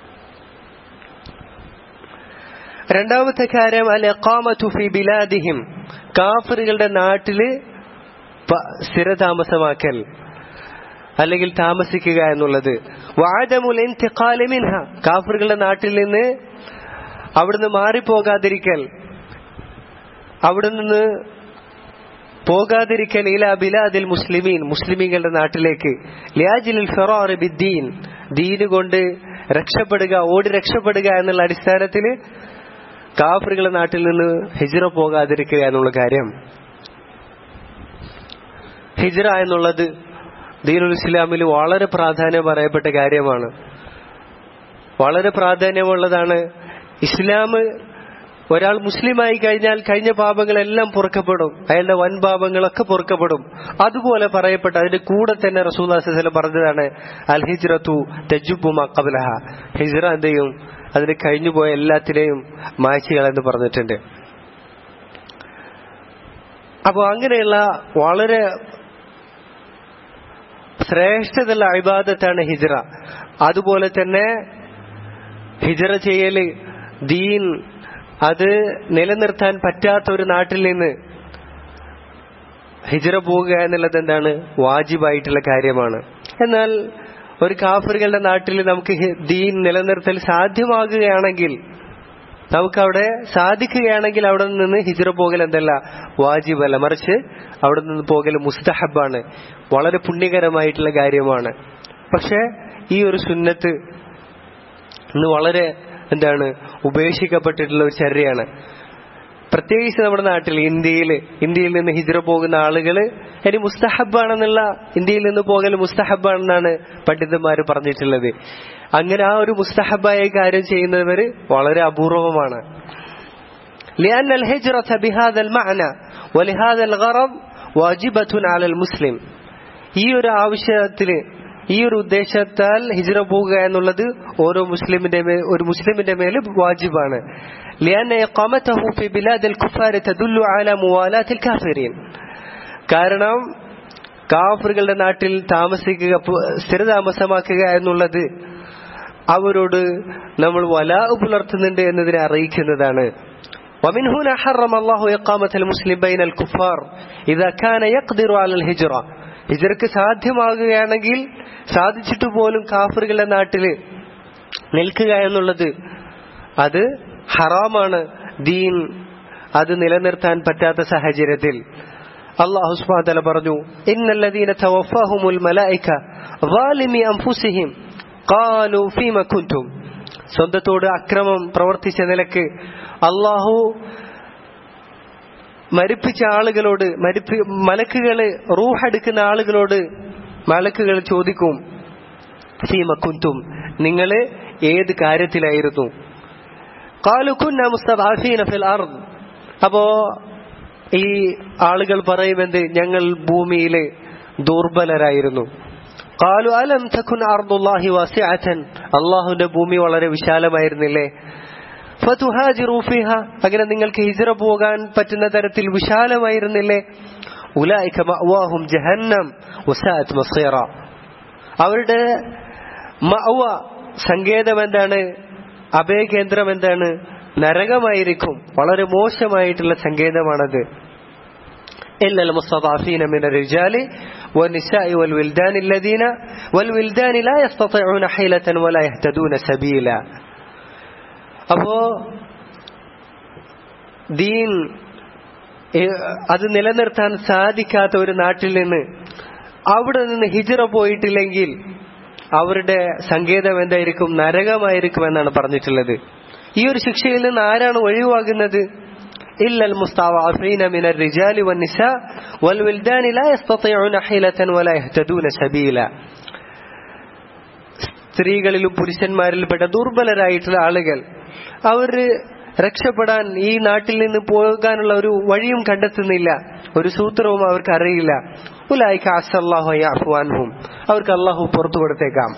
രണ്ടാമത്തെ കാര്യം അൽ എക്കാമത്തു ഫി ബിലാദിഹിം കാഫറുകളുടെ നാട്ടില് സ്ഥിരതാമസമാക്കൽ അല്ലെങ്കിൽ താമസിക്കുക എന്നുള്ളത് വാദമുൽ മിൻഹ കാഫറുകളുടെ നാട്ടിൽ നിന്ന് അവിടുന്ന് മാറിപ്പോകാതിരിക്കൽ അവിടെ നിന്ന് പോകാതിരിക്കൽ ഇല ബിലാദിൽ മുസ്ലിമീൻ മുസ്ലിമീങ്ങളുടെ നാട്ടിലേക്ക് ലിയാജിൽ ഫെറോർ ബിദ്ദീൻ ദീന് കൊണ്ട് രക്ഷപ്പെടുക ഓടി രക്ഷപ്പെടുക എന്നുള്ള അടിസ്ഥാനത്തിൽ കാഫറുകളുടെ നാട്ടിൽ നിന്ന് ഹിജ്റ പോകാതിരിക്കുക എന്നുള്ള കാര്യം ഹിജ്റ എന്നുള്ളത് ദീനുൽ ഇസ്ലാമിൽ വളരെ പ്രാധാന്യം പറയപ്പെട്ട കാര്യമാണ് വളരെ പ്രാധാന്യമുള്ളതാണ് ഇസ്ലാം ഒരാൾ മുസ്ലിമായി കഴിഞ്ഞാൽ കഴിഞ്ഞ പാപങ്ങളെല്ലാം പൊറുക്കപ്പെടും അയാളുടെ വൻ പാപങ്ങളൊക്കെ പൊറുക്കപ്പെടും അതുപോലെ പറയപ്പെട്ട അതിന്റെ കൂടെ തന്നെ റസൂൽ പറഞ്ഞതാണ് അൽ ഹിജ്റത്തു തെജുബു മക്കബലഹ ഹിജ്റ എന്ത് ചെയ്യും അതിന് കഴിഞ്ഞുപോയ എല്ലാത്തിനെയും മായ്ച്ചുകളെന്ന് പറഞ്ഞിട്ടുണ്ട് അപ്പോൾ അങ്ങനെയുള്ള വളരെ ശ്രേഷ്ഠതയുള്ള അഭിബാദത്താണ് ഹിജ്റ അതുപോലെ തന്നെ ഹിജ്റ ചെയ്യല് ദീൻ അത് നിലനിർത്താൻ പറ്റാത്ത ഒരു നാട്ടിൽ നിന്ന് ഹിജ്റ പോവുക എന്നുള്ളത് എന്താണ് വാജിബായിട്ടുള്ള കാര്യമാണ് എന്നാൽ ഒരു കാഫറുകളുടെ നാട്ടിൽ നമുക്ക് ദീൻ നിലനിർത്തൽ സാധ്യമാകുകയാണെങ്കിൽ നമുക്കവിടെ സാധിക്കുകയാണെങ്കിൽ അവിടെ നിന്ന് ഹിജ്റ പോകൽ എന്തല്ല വാജിബല്ല മറിച്ച് അവിടെ നിന്ന് പോകൽ മുസ്തഹബാണ് വളരെ പുണ്യകരമായിട്ടുള്ള കാര്യമാണ് പക്ഷെ ഈ ഒരു സുന്നത്ത് ഇന്ന് വളരെ എന്താണ് ഉപേക്ഷിക്കപ്പെട്ടിട്ടുള്ള ഒരു ചര്യയാണ് പ്രത്യേകിച്ച് നമ്മുടെ നാട്ടിൽ ഇന്ത്യയിൽ ഇന്ത്യയിൽ നിന്ന് ഹിജ്റ പോകുന്ന ആളുകൾ ഇനി മുസ്തഹബാണെന്നുള്ള ഇന്ത്യയിൽ നിന്ന് പോകൽ മുസ്തഹബാണെന്നാണ് പണ്ഡിതന്മാർ പറഞ്ഞിട്ടുള്ളത് അങ്ങനെ ആ ഒരു മുസ്തഹബായ കാര്യം ചെയ്യുന്നവർ വളരെ അപൂർവമാണ് لأن الهجرة بهذا المعنى ولهذا الغرض واجبة على المسلم ഈ ഒരു ആവശ്യത്തിന് ഈ ഒരു ഉദ്ദേശത്താൽ ഹിജ്റ പോവുക എന്നുള്ളത് ഓരോ മുസ്ലിമിന്റെ മേൽ ഒരു മുസ്ലിമിന്റെ മേൽ വാജിബാണ് لأن إقامته في بلاد الكفار تدل على موالاة الكافرين കാരണം കാഫറുകളുടെ നാട്ടിൽ താമസിക്കുക സ്ഥിരതാമസമാക്കുക എന്നുള്ളത് അവരോട് നമ്മൾ വലാ പുലർത്തുന്നുണ്ട് എന്നതിനെ അറിയിക്കുന്നതാണ് ومن هنا حرم الله إقامة المسلم بين الكفار إذا كان يقدر على الهجرة ഹിജറക്ക് സാധ്യമാകുകയാണെങ്കിൽ സാധിച്ചിട്ട് പോലും കാഫറുകളുടെ നാട്ടില് നിൽക്കുക എന്നുള്ളത് അത് ഹറാമാണ് ദീൻ അത് നിലനിർത്താൻ പറ്റാത്ത സാഹചര്യത്തിൽ അള്ളാഹു സുബ്ഹാനഹു പറഞ്ഞു ഇന്നല്ലദീന തവഫാഹുമുൽ മലായിക ظالمي അൻഫുസിഹിം ഖാലു ഫീമ കുൻതും സ്വന്തത്തോട് അക്രമം പ്രവർത്തിച്ച നിലക്ക് അള്ളാഹു മരിപ്പിച്ച ആളുകളോട് മരിപ്പി മലക്കുകള് റൂഹെടുക്കുന്ന ആളുകളോട് മലക്കുകൾ ചോദിക്കും ഫീമ കുന്തും നിങ്ങള് ഏത് കാര്യത്തിലായിരുന്നു കാലുക്കുന്ന മുസ്തഫീന ഫിൽ അർദ് അപ്പോ ഈ ആളുകൾ പറയുമെന്ത് ഞങ്ങൾ ഭൂമിയില് ദുർബലരായിരുന്നു കാലു അലം തക്കുൻ അർദുല്ലാഹി വാസിഅതൻ അള്ളാഹുവിന്റെ ഭൂമി വളരെ വിശാലമായിരുന്നില്ലേ ഫതുഹാജിറു ഫിഹ അങ്ങനെ നിങ്ങൾക്ക് ഹിജ്റ പോകാൻ പറ്റുന്ന തരത്തിൽ വിശാലമായിരുന്നില്ലേ ഉലായിക മഅവാഹും ജഹന്നം വസാഅത് മസീറ അവരുടെ മഅവ സങ്കേതം എന്താണ് അഭയകേന്ദ്രം എന്താണ് നരകമായിരിക്കും വളരെ മോശമായിട്ടുള്ള സങ്കേതമാണത് إلا المستضعفين من الرجال والنساء والولدان الذين والولدان لا يستطيعون حيلة ولا يهتدون سبيلا അപ്പോ ദീൻ അത് നിലനിർത്താൻ സാധിക്കാത്ത ഒരു നാട്ടിൽ നിന്ന് അവിടെ നിന്ന് ഹിജറ പോയിട്ടില്ലെങ്കിൽ അവരുടെ സങ്കേതം എന്തായിരിക്കും നരകമായിരിക്കും എന്നാണ് പറഞ്ഞിട്ടുള്ളത് ഈ ഒരു ശിക്ഷയിൽ നിന്ന് ആരാണ് ഒഴിവാകുന്നത് إلا المستضعفين من الرجال والنساء والولدان لا يستطيعون حيلة ولا يهتدون سبيلا സ്ത്രീകളിലും പുരുഷന്മാരിൽപ്പെട്ട ദുർബലരായിട്ടുള്ള ആളുകൾ അവർ രക്ഷപ്പെടാൻ ഈ നാട്ടിൽ നിന്ന് പോകാനുള്ള ഒരു വഴിയും കണ്ടെത്തുന്നില്ല ഒരു സൂത്രവും അവർക്ക് അറിയില്ല ഉലായിക്ക് അസല്ലാഹു അഫുവാൻഹും അവർക്ക് അള്ളാഹു പുറത്തു കൊടുത്തേക്കാം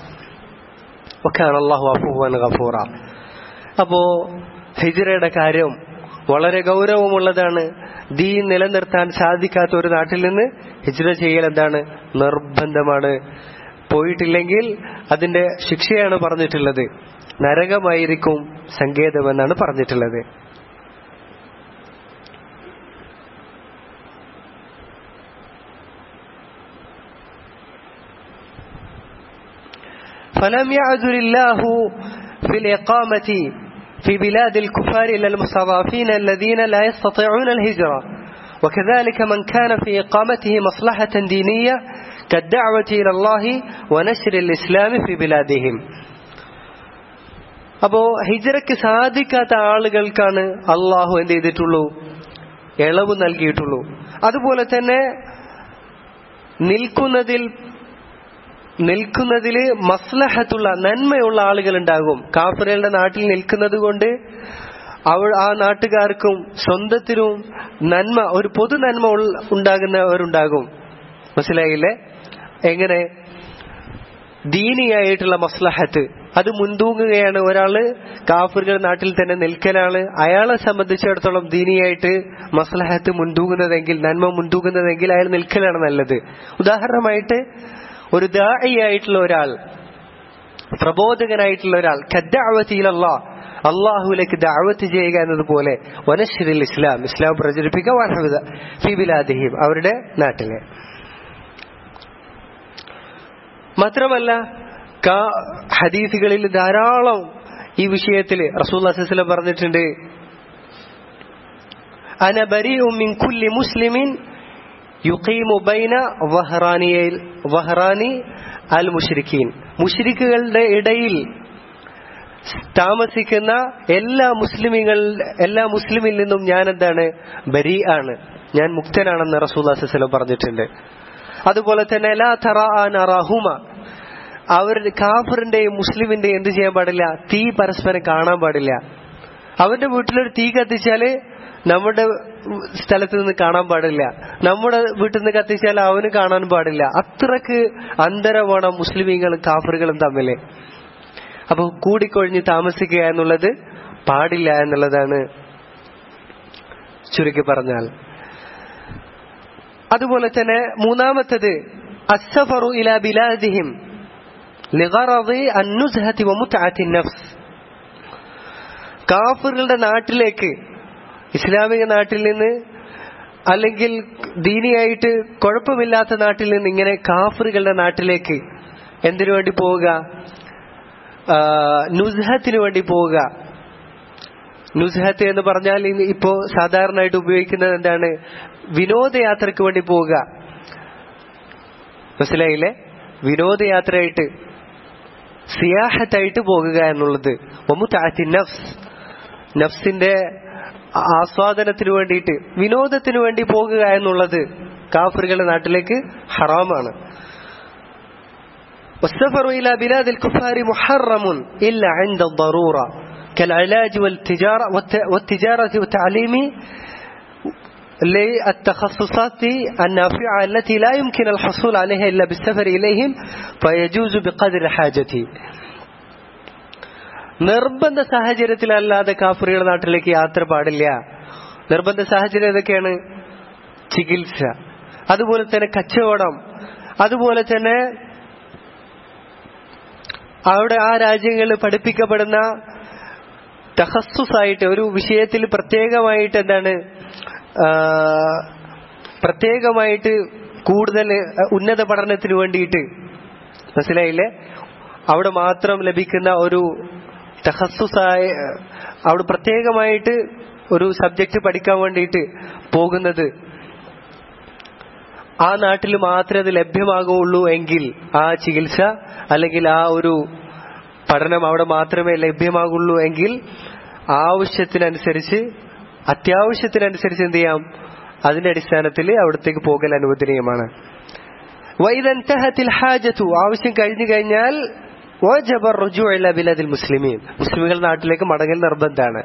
ഒക്കെ അള്ളാഹു അഫുവാൻ ഗഫൂറ അപ്പോ ഹിജിറയുടെ കാര്യം വളരെ ഗൗരവമുള്ളതാണ് ദീൻ നിലനിർത്താൻ സാധിക്കാത്ത ഒരു നാട്ടിൽ നിന്ന് ഹിജ്ര ചെയ്യൽ എന്താണ് നിർബന്ധമാണ് പോയിട്ടില്ലെങ്കിൽ അതിന്റെ ശിക്ഷയാണ് പറഞ്ഞിട്ടുള്ളത് നരകമായിരിക്കും സങ്കേതമെന്നാണ് പറഞ്ഞിട്ടുള്ളത് فلم يعذر الله في الإقامة في بلاد الكفار إلى المستضعفين الذين لا يستطيعون الهجرة وكذلك من كان في إقامته مصلحة دينية كالدعوة إلى الله ونشر الإسلام في بلادهم അപ്പോ ഹിജറയ്ക്ക് സാധിക്കാത്ത ആളുകൾക്കാണ് അള്ളാഹു എന്ത് ചെയ്തിട്ടുള്ളൂ ഇളവ് നൽകിയിട്ടുള്ളൂ അതുപോലെ തന്നെ നിൽക്കുന്നതിൽ നിൽക്കുന്നതിൽ മസ്ലഹത്തുള്ള നന്മയുള്ള ആളുകൾ ഉണ്ടാകും കാഫറുകളുടെ നാട്ടിൽ നിൽക്കുന്നത് കൊണ്ട് അവ ആ നാട്ടുകാർക്കും സ്വന്തത്തിനും നന്മ ഒരു പൊതു നന്മ ഉണ്ടാകുന്നവരുണ്ടാകും മനസ്സിലായില്ലേ എങ്ങനെ ദീനിയായിട്ടുള്ള മസ്ലഹത്ത് അത് മുൻതൂങ്ങുകയാണ് ഒരാള് കാഫറുകൾ നാട്ടിൽ തന്നെ നിൽക്കലാണ് അയാളെ സംബന്ധിച്ചിടത്തോളം ദീനിയായിട്ട് മസ്ലഹത്ത് മുൻതൂങ്ങുന്നതെങ്കിൽ നന്മ മുൻതൂങ്ങുന്നതെങ്കിൽ അയാൾ നിൽക്കലാണ് നല്ലത് ഉദാഹരണമായിട്ട് ഒരു ദായിയായിട്ടുള്ള ഒരാൾ പ്രബോധകനായിട്ടുള്ള ഒരാൾ ഖദ്ദഅവതിയിലല്ല അള്ളാഹുലേക്ക് ദഅവത്ത് ചെയ്യുക എന്നതുപോലെ വനശ്രിൽ ഇസ്ലാം ഇസ്ലാം പ്രചരിപ്പിക്കുക ഫിബിലാദിഹിം അവരുടെ നാട്ടിലെ മാത്രമല്ല ഹദീസുകളിൽ ധാരാളം ഈ വിഷയത്തിൽ റസൂൽ അസസ്ലം പറഞ്ഞിട്ടുണ്ട് അന ബരി മിൻ കുല്ലി മുസ്ലിമിൻ യുഖീമു ബൈന വഹ്റാനിയയിൽ വഹ്റാനി അൽ മുഷ്രിഖീൻ മുഷ്രിക്കുകളുടെ ഇടയിൽ താമസിക്കുന്ന എല്ലാ മുസ്ലിമികൾ എല്ലാ മുസ്ലിമിൽ നിന്നും ഞാൻ എന്താണ് ബരി ആണ് ഞാൻ മുക്തനാണെന്ന് റസൂൽ അസസ്ലം പറഞ്ഞിട്ടുണ്ട് അതുപോലെ തന്നെ ലാ തറ നറഹുമ അവർ കാഫറിന്റെയും മുസ്ലിമിന്റെയും എന്ത് ചെയ്യാൻ പാടില്ല തീ പരസ്പരം കാണാൻ പാടില്ല അവന്റെ വീട്ടിലൊരു തീ കത്തിച്ചാല് നമ്മുടെ സ്ഥലത്ത് നിന്ന് കാണാൻ പാടില്ല നമ്മുടെ വീട്ടിൽ നിന്ന് കത്തിച്ചാൽ അവന് കാണാൻ പാടില്ല അത്രക്ക് അന്തരമാണ് മുസ്ലിമീങ്ങളും കാഫറുകളും തമ്മില് അപ്പൊ കൂടിക്കൊഴിഞ്ഞ് താമസിക്കുക എന്നുള്ളത് പാടില്ല എന്നുള്ളതാണ് ചുരുക്കി പറഞ്ഞാൽ അതുപോലെ തന്നെ മൂന്നാമത്തത് അസഫറു ഇല ബിലാദിഹിം لغرض النزهة ومتعة النفس കാഫറുകളുടെ നാട്ടിലേക്ക് ഇസ്ലാമിക നാട്ടിൽ നിന്ന് അല്ലെങ്കിൽ ദീനിയായിട്ട് കുഴപ്പമില്ലാത്ത നാട്ടിൽ നിന്ന് ഇങ്ങനെ കാഫറുകളുടെ നാട്ടിലേക്ക് എന്തിനു വേണ്ടി പോവുക നുസ്ഹത്തിന് വേണ്ടി പോവുക നുസ്ഹത്ത് എന്ന് പറഞ്ഞാൽ ഇപ്പോ സാധാരണയായിട്ട് ഉപയോഗിക്കുന്നത് എന്താണ് വിനോദയാത്രയ്ക്ക് വേണ്ടി പോവുക മനസ്സിലായില്ലേ വിനോദയാത്രയായിട്ട് സിയാഹത്തായിട്ട് പോകുക എന്നുള്ളത് ഒമുത്താറ്റി നഫ്സ് നഫ്സിന്റെ ആസ്വാദനത്തിന് വേണ്ടിയിട്ട് വിനോദത്തിന് വേണ്ടി പോകുക എന്നുള്ളത് കാഫറുകളുടെ നാട്ടിലേക്ക് ഹറാമാണ് والسفر إلى بلاد الكفار محرم إلا عند الضرورة كالعلاج والتجارة والتجارة والتعليم للتخصصات النافعة التي لا يمكن الحصول عليها إلا بالسفر إليهم فيجوز بقدر حاجته നിർബന്ധ സാഹചര്യത്തിലല്ലാതെ കാഫറിയുടെ നാട്ടിലേക്ക് യാത്ര പാടില്ല നിർബന്ധ സാഹചര്യം ഏതൊക്കെയാണ് ചികിത്സ അതുപോലെ തന്നെ കച്ചവടം അതുപോലെ തന്നെ അവിടെ ആ രാജ്യങ്ങളിൽ പഠിപ്പിക്കപ്പെടുന്ന തഹസ്സുസായിട്ട് ഒരു വിഷയത്തിൽ പ്രത്യേകമായിട്ട് എന്താണ് പ്രത്യേകമായിട്ട് കൂടുതൽ ഉന്നത പഠനത്തിന് വേണ്ടിയിട്ട് മനസ്സിലായില്ലേ അവിടെ മാത്രം ലഭിക്കുന്ന ഒരു തഹസ്സുസായ അവിടെ പ്രത്യേകമായിട്ട് ഒരു സബ്ജക്റ്റ് പഠിക്കാൻ വേണ്ടിയിട്ട് പോകുന്നത് ആ നാട്ടിൽ മാത്രമേ അത് ലഭ്യമാകുള്ളൂ എങ്കിൽ ആ ചികിത്സ അല്ലെങ്കിൽ ആ ഒരു പഠനം അവിടെ മാത്രമേ ലഭ്യമാകുള്ളൂ എങ്കിൽ ആവശ്യത്തിനനുസരിച്ച് അത്യാവശ്യത്തിനനുസരിച്ച് എന്ത് ചെയ്യാം അതിന്റെ അടിസ്ഥാനത്തിൽ അവിടത്തേക്ക് പോകൽ അനുവദനീയമാണ് വൈദന്തഹത്തിൽ ഹാജത്തു ആവശ്യം കഴിഞ്ഞു കഴിഞ്ഞാൽ വജബർ റുജു ഇല ബിലദിൽ മുസ്ലിമീൻ മുസ്ലിമുകൾ നാട്ടിലേക്ക് മടങ്ങൽ നിർബന്ധമാണ്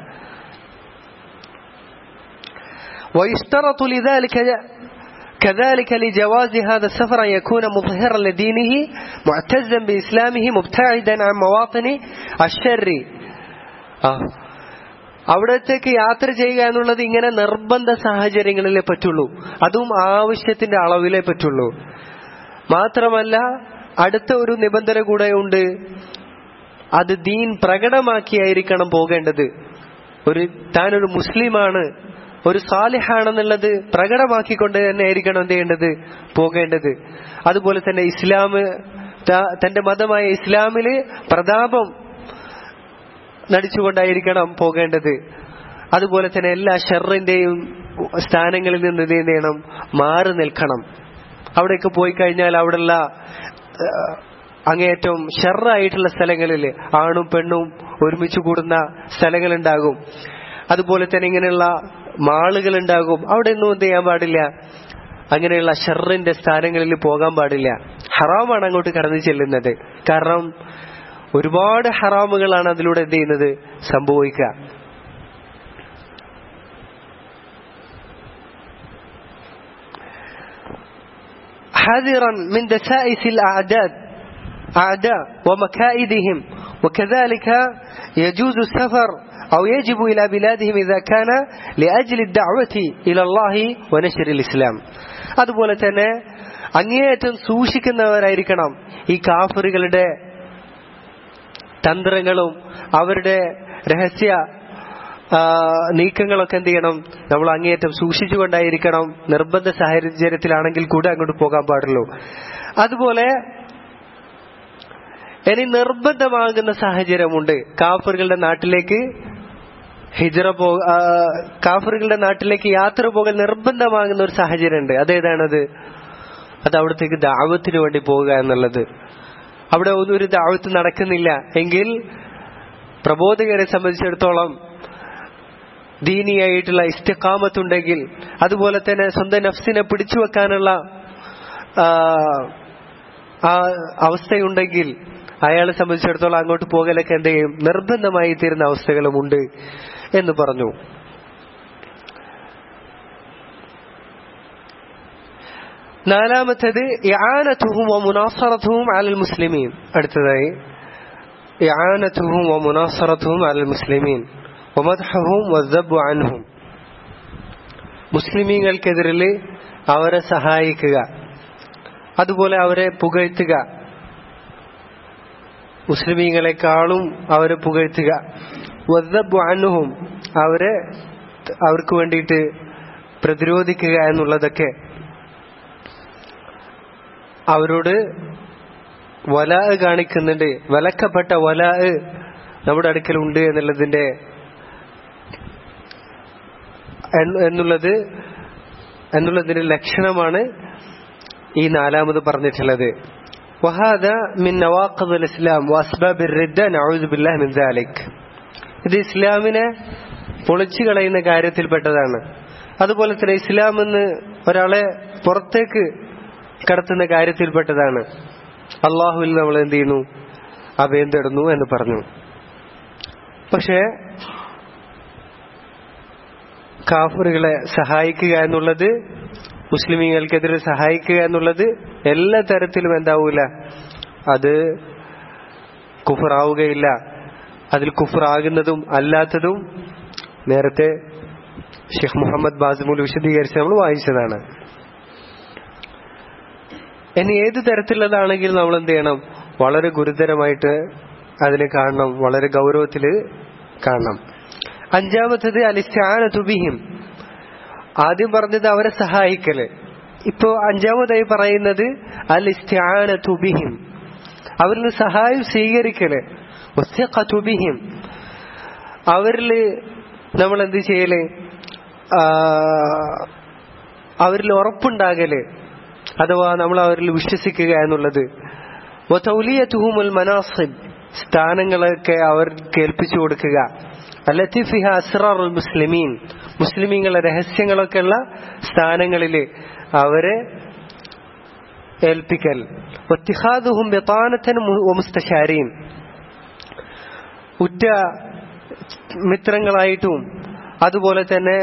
ويشترط لذلك كذلك لجواز هذا السفر أن يكون مظهرا لدينه معتزا بإسلامه مبتعدا عن مواطن الشر آه. അവിടത്തേക്ക് യാത്ര ചെയ്യുക എന്നുള്ളത് ഇങ്ങനെ നിർബന്ധ സാഹചര്യങ്ങളിലേ പറ്റുള്ളൂ അതും ആവശ്യത്തിന്റെ അളവിലേ പറ്റുള്ളൂ മാത്രമല്ല അടുത്ത ഒരു നിബന്ധന കൂടെ ഉണ്ട് അത് ദീൻ പ്രകടമാക്കിയായിരിക്കണം പോകേണ്ടത് ഒരു താനൊരു മുസ്ലിമാണ് ഒരു സാലിഹാണെന്നുള്ളത് പ്രകടമാക്കിക്കൊണ്ട് തന്നെ ആയിരിക്കണം എന്ത് ചെയ്യേണ്ടത് പോകേണ്ടത് അതുപോലെ തന്നെ ഇസ്ലാം ത- തന്റെ മതമായ ഇസ്ലാമില് പ്രതാപം നടിച്ചുകൊണ്ടായിരിക്കണം പോകേണ്ടത് അതുപോലെ തന്നെ എല്ലാ ഷെറിന്റെയും സ്ഥാനങ്ങളിൽ നിന്ന് എന്ത് ചെയ്യണം മാറി നിൽക്കണം അവിടേക്ക് പോയി കഴിഞ്ഞാൽ അവിടെയുള്ള ഏഹ്, അങ്ങേയറ്റം ഷെറായിട്ടുള്ള സ്ഥലങ്ങളിൽ ആണും പെണ്ണും ഒരുമിച്ച് കൂടുന്ന സ്ഥലങ്ങളുണ്ടാകും അതുപോലെ തന്നെ ഇങ്ങനെയുള്ള മാളുകൾ ഉണ്ടാകും അവിടെ ഒന്നും എന്ത് ചെയ്യാൻ പാടില്ല അങ്ങനെയുള്ള ഷെറിന്റെ സ്ഥാനങ്ങളിൽ പോകാൻ പാടില്ല ഹറാമാണ് അങ്ങോട്ട് കടന്നു ചെല്ലുന്നത് കാരണം ഒരുപാട് ഹറാമുകളാണ് അതിലൂടെ എന്ത് ചെയ്യുന്നത് സംഭവിക്കുക حذرا من دسائس الأعداد أعداء ومكائدهم وكذلك يجوز السفر أو يجب إلى بلادهم إذا كان لأجل الدعوة إلى الله ونشر الإسلام അതുപോലെ തന്നെ അങ്ങേയറ്റം സൂക്ഷിക്കുന്നവരായിരിക്കണം ഈ കാഫറുകളുടെ തന്ത്രങ്ങളും അവരുടെ രഹസ്യ ആ, നീക്കങ്ങളൊക്കെ എന്ത് ചെയ്യണം നമ്മൾ അങ്ങേയറ്റം സൂക്ഷിച്ചുകൊണ്ടായിരിക്കണം നിർബന്ധ സാഹചര്യത്തിലാണെങ്കിൽ കൂടെ അങ്ങോട്ട് പോകാൻ പാടുള്ളൂ അതുപോലെ ഇനി നിർബന്ധമാകുന്ന സാഹചര്യമുണ്ട് കാഫറുകളുടെ നാട്ടിലേക്ക് ഹിജറ പോ ആ, കാഫറുകളുടെ നാട്ടിലേക്ക് യാത്ര പോകൽ നിർബന്ധമാകുന്ന ഒരു സാഹചര്യമുണ്ട് അതേതാണത് അത് അവിടത്തേക്ക് ദാവത്തിന് വേണ്ടി പോവുക എന്നുള്ളത് അവിടെ ഒന്നും ഒരു ദാവത്ത് നടക്കുന്നില്ല എങ്കിൽ പ്രബോധകരെ സംബന്ധിച്ചിടത്തോളം ദീനിയായിട്ടുള്ള ഇസ്തിഖാമത്തുണ്ടെങ്കിൽ അതുപോലെ തന്നെ സ്വന്തം നഫ്സിനെ പിടിച്ചു വെക്കാനുള്ള ആ, ആ അവസ്ഥയുണ്ടെങ്കിൽ അയാളെ സംബന്ധിച്ചിടത്തോളം അങ്ങോട്ട് പോകലൊക്കെ എന്ത് ചെയ്യും നിർബന്ധമായി തീരുന്ന അവസ്ഥകളുമുണ്ട് എന്ന് പറഞ്ഞു നാലാമത്തേത് ഇആനത്തുഹും വമുനാസറത്തുഹും അലൽ മുസ്ലിമീൻ അടുത്തതായി ഇആനത്തുഹും വമുനാസറത്തുഹും അലൽ മുസ്ലിമീൻ വമദ്ഹും വദ്ദബു അൻഹും മുസ്ലിമീങ്ങൾക്കെതിരിൽ അവരെ സഹായിക്കുക അതുപോലെ അവരെ പുകഴ്ത്തുക മുസ്ലിമീങ്ങളെക്കാളും അവരെ പുകഴ്ത്തുക വദ്ദബു അൻഹും അവരെ അവർക്ക് വേണ്ടിയിട്ട് പ്രതിരോധിക്കുക എന്നുള്ളതൊക്കെ അവരോട് വലാ കാണിക്കുന്നുണ്ട് വലക്കപ്പെട്ട വലാ നമ്മുടെ അടുക്കലുണ്ട് എന്നുള്ളതിന്റെ എൻ- എന്നുള്ളത് എന്നുള്ളതിന്റെ ലക്ഷണമാണ് ഈ നാലാമത് പറഞ്ഞിട്ടുള്ളത് وهذا من نواقض الإسلام وأسباب الردة نعوذ بالله من ذلك ഇത് ഇസ്ലാമിനെ പൊളിച്ചു കളയുന്ന കാര്യത്തിൽപ്പെട്ടതാണ് അതുപോലെ തന്നെ ഇസ്ലാം എന്ന് ഒരാളെ പുറത്തേക്ക് കടത്തുന്ന കാര്യത്തിൽപ്പെട്ടതാണ് അള്ളാഹുവിൽ നമ്മൾ എന്ത് ചെയ്യുന്നു അഭയം തേടുന്നു എന്ന് പറഞ്ഞു പക്ഷേ കാഫറുകളെ സഹായിക്കുക എന്നുള്ളത് മുസ്ലിമീങ്ങൾക്കെതിരെ സഹായിക്കുക എന്നുള്ളത് എല്ലാ തരത്തിലും എന്താവൂല അത് കുഫറാവുകയില്ല അതിൽ കുഫറാകുന്നതും അല്ലാത്തതും നേരത്തെ ഷെയ്ഖ് മുഹമ്മദ് ബാസിമുൽ വിശദീകരിച്ച് നമ്മൾ വായിച്ചതാണ് ഇനി ഏത് തരത്തിലുള്ളതാണെങ്കിൽ നമ്മൾ എന്ത് ചെയ്യണം വളരെ ഗുരുതരമായിട്ട് അതിനെ കാണണം വളരെ ഗൗരവത്തിൽ കാണണം അഞ്ചാമത്തത് അലിസ്റ്റാനതുബിഹിം ആദ്യം പറഞ്ഞത് അവരെ സഹായിക്കല് ഇപ്പോ അഞ്ചാമതായി പറയുന്നത് അലിസ്റ്റാനതുബിഹിം അവരിൽ നിന്ന് സഹായം സ്വീകരിക്കല് വസ്യഖതുബിഹിം അവരിൽ നമ്മൾ എന്ത് ചെയ്യല് ആ, അവരിൽ ഉറപ്പുണ്ടാകല് അഥവാ നമ്മൾ അവരിൽ വിശ്വസിക്കുക എന്നുള്ളത് വതൗലിയതുഹുമുൽ മനാസിബ് സ്ഥാനങ്ങളൊക്കെ അവർക്ക് ഏൽപ്പിച്ചു കൊടുക്കുക അല്ലത്തി ഫിഹ അസ്റാറുൽ മുസ്ലിമീൻ മുസ്ലിമീങ്ങളുടെ രഹസ്യങ്ങളൊക്കെ ഉള്ള സ്ഥാനങ്ങളിൽ അവരെ ഏൽപ്പിക്കൽ വത്തിഹാദുഹും ബിതാനത്തൻ മുസ്തശാരീൻ ഉറ്റ മിത്രങ്ങളായിട്ടും അതുപോലെ തന്നെ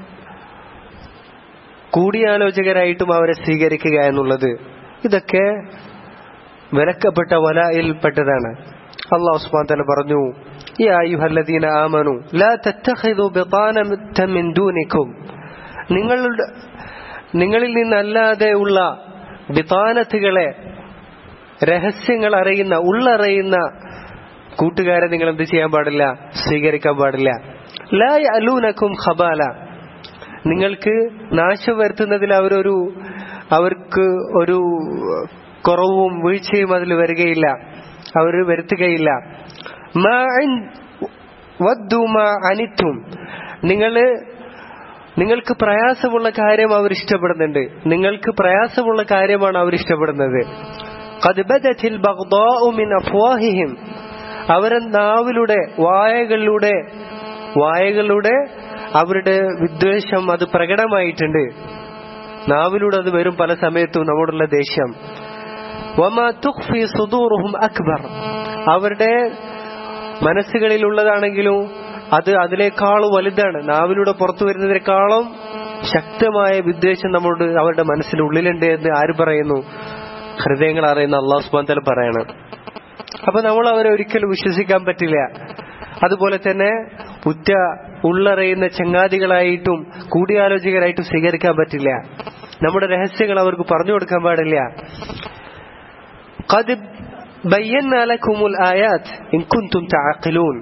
കൂടിയാലോചകരായിട്ടും അവരെ സ്വീകരിക്കുക എന്നുള്ളത് ഇതൊക്കെ വിലക്കപ്പെട്ട വലയിൽപ്പെട്ടതാണ് അള്ളാഹു ഉസ്മാൻ തന്നെ പറഞ്ഞു يا أيها الذين آمنوا لا تتخذوا بطانة من دونكم നിങ്ങളുടെ നിങ്ങളിൽ നിന്നല്ലാതെയുള്ള ബിതാനത്തുകളെ രഹസ്യങ്ങൾ അറിയുന്ന ഉള്ളറിയുന്ന കൂട്ടുകാരെ നിങ്ങൾ എന്ത് ചെയ്യാൻ പാടില്ല സ്വീകരിക്കാൻ പാടില്ല ലാ അലൂനക്കും ഖബാല നിങ്ങൾക്ക് നാശം വരുത്തുന്നതിൽ അവരൊരു അവർക്ക് ഒരു കുറവും വീഴ്ചയും അതിൽ വരികയില്ല അവർ വരുത്തുകയില്ല മാ അൻ- വദ്ദു മാ അനിത്തും നിങ്ങള് നിങ്ങൾക്ക് പ്രയാസമുള്ള കാര്യം അവർ ഇഷ്ടപ്പെടുന്നുണ്ട് നിങ്ങൾക്ക് പ്രയാസമുള്ള കാര്യമാണ് അവർ ഇഷ്ടപ്പെടുന്നത് قد بدت البغضاء من أفواههم അവരെ നാവിലൂടെ വായകളിലൂടെ വായകളിലൂടെ അവരുടെ വിദ്വേഷം അത് പ്രകടമായിട്ടുണ്ട് നാവിലൂടെ അത് വരും പല സമയത്തും നമ്മോടുള്ള ദേഷ്യം വമാ തുഖ്ഫി സുദൂറുഹും അക്ബർ അവരുടെ മനസ്സുകളിലുള്ളതാണെങ്കിലും അത് അതിനേക്കാളും വലുതാണ് നാവിലൂടെ പുറത്തു വരുന്നതിനേക്കാളും ശക്തമായ വിദ്വേഷം നമ്മളോട് അവരുടെ മനസ്സിനുള്ളിലുണ്ട് എന്ന് ആര് പറയുന്നു ഹൃദയങ്ങൾ അറിയുന്ന അള്ളാഹു സുബാൻ തല പറയണം അപ്പൊ നമ്മൾ അവരെ ഒരിക്കലും വിശ്വസിക്കാൻ പറ്റില്ല അതുപോലെ തന്നെ ഉറ്റ ഉള്ളറിയുന്ന ചങ്ങാതികളായിട്ടും കൂടിയാലോചകരായിട്ടും സ്വീകരിക്കാൻ പറ്റില്ല നമ്മുടെ രഹസ്യങ്ങൾ അവർക്ക് പറഞ്ഞു കൊടുക്കാൻ പാടില്ല قد بينا لكم الآيات إن كنتم تعقلون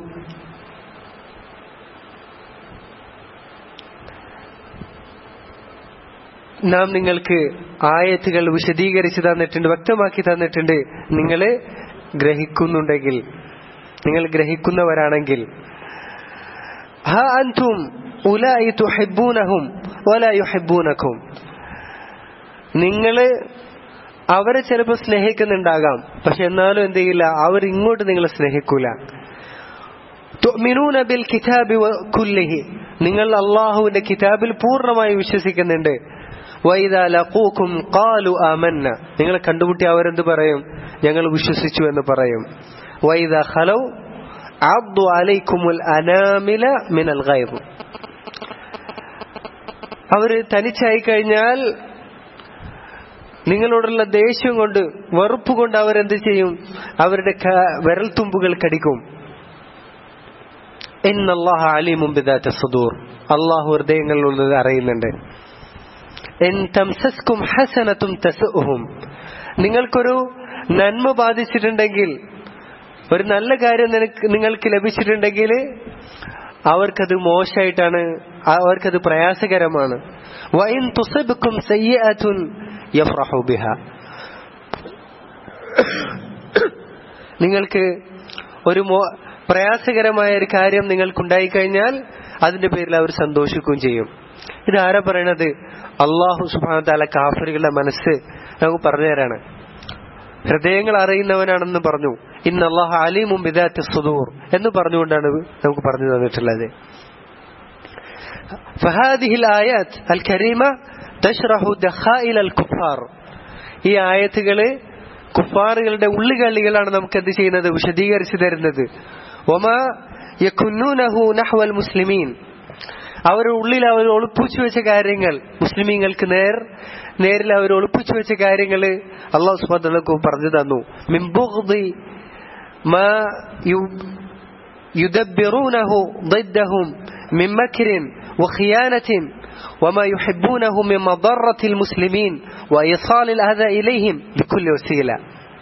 നാം നിങ്ങൾക്ക് ആയത്തുകൾ വിശദീകരിച്ച് തന്നിട്ടുണ്ട് വ്യക്തമാക്കി തന്നിട്ടുണ്ട് നിങ്ങൾ ഗ്രഹിക്കുന്നുണ്ടെങ്കിൽ നിങ്ങൾ ഗ്രഹിക്കുന്നവരാണെങ്കിൽ ഹാ അൻതും ഉലായി തുഹിബ്ബൂനഹും വലാ യുഹിബ്ബൂനക്കും നിങ്ങള് അവരെ ചിലപ്പോൾ സ്നേഹിക്കുന്നുണ്ടാകാം പക്ഷെ എന്നാലും എന്ത് ചെയ്യില്ല അവർ ഇങ്ങോട്ട് നിങ്ങളെ സ്നേഹിക്കൂല തുഅ്മിനൂന ബിൽ കിതാബി വ കുല്ലിഹി നിങ്ങൾ അള്ളാഹുവിന്റെ കിതാബിൽ പൂർണ്ണമായി വിശ്വസിക്കുന്നുണ്ട് വൈദ ലഖൂക്കും ഖാലു ആമന്ന നിങ്ങളെ കണ്ടുമുട്ടി അവരെന്ത് പറയും ഞങ്ങൾ വിശ്വസിച്ചു എന്ന് പറയും വൈദ ഖലൗ അബ്ദു അലൈക്കുമുൽ അനാമില മിനൽ ഗൈബ് അവര് തനിച്ചായി കഴിഞ്ഞാൽ നിങ്ങളോടുള്ള ദേഷ്യം കൊണ്ട് വെറുപ്പ് കൊണ്ട് അവരെന്ത് ചെയ്യും അവരുടെ ക- വിരൽത്തുമ്പുകൾ കടിക്കും എന്നല്ലാഹ അലീമും ബിദാത്ത സുദൂർ അള്ളാഹു ഹൃദയങ്ങളിലുള്ളത് അറിയുന്നുണ്ട് എൻ തംസസ്കും ഹസനത്തും തസുഹും നിങ്ങൾക്കൊരു നന്മ ബാധിച്ചിട്ടുണ്ടെങ്കിൽ ഒരു നല്ല കാര്യം നിനക്ക് നിങ്ങൾക്ക് ലഭിച്ചിട്ടുണ്ടെങ്കിൽ അവർക്കത് മോശമായിട്ടാണ് അവർക്കത് പ്രയാസകരമാണ് വൈൻ തുസബുക്കും സയ്യഅത്തുൻ യഫ്റഹു ബിഹ നിങ്ങൾക്ക് ഒരു മോ- പ്രയാസകരമായ ഒരു കാര്യം നിങ്ങൾക്കുണ്ടായി കഴിഞ്ഞാൽ അതിന്റെ പേരിൽ അവർ സന്തോഷിക്കുകയും ചെയ്യും ഇത് ആരാ പറയണത് അള്ളാഹു സുബാന താല കാഫറുകളുടെ മനസ്സ് നമുക്ക് പറഞ്ഞു തരാണ് ഹൃദയങ്ങൾ അറിയുന്നവനാണെന്ന് പറഞ്ഞു ഇന്ന് അള്ളാഹു അലീമും ബിദാറ്റ് സുദൂർ എന്ന് പറഞ്ഞുകൊണ്ടാണ് നമുക്ക് പറഞ്ഞു തന്നിട്ടുള്ളത് فهذه الآيات الكريمة تشرح دخائل الكفار ഈ ആയത്തുകള് കുഫാറുകളുടെ ഉള്ളുകളികളാണ് നമുക്ക് എന്ത് ചെയ്യുന്നത് വിശദീകരിച്ചു തരുന്നത് ഒമാ യഖുന്നൂനഹു നഹ്വൽ മുസ്ലിമീൻ അവർ ഉള്ളിൽ അവർ ഒളിപ്പിച്ചു വെച്ച കാര്യങ്ങൾ മുസ്ലിമീങ്ങൾക്ക് നേർ നേരിൽ അവർ ഒളിപ്പിച്ചു വെച്ച കാര്യങ്ങൾ അള്ളാഹു സുബാദ് പറഞ്ഞു തന്നു മിംബുഗ്ദി മാ യു- يدبرونه ضدهم من مكر وخيانة وما يحبونه من مضرة المسلمين وإيصال الأذى إليهم بكل وسيلة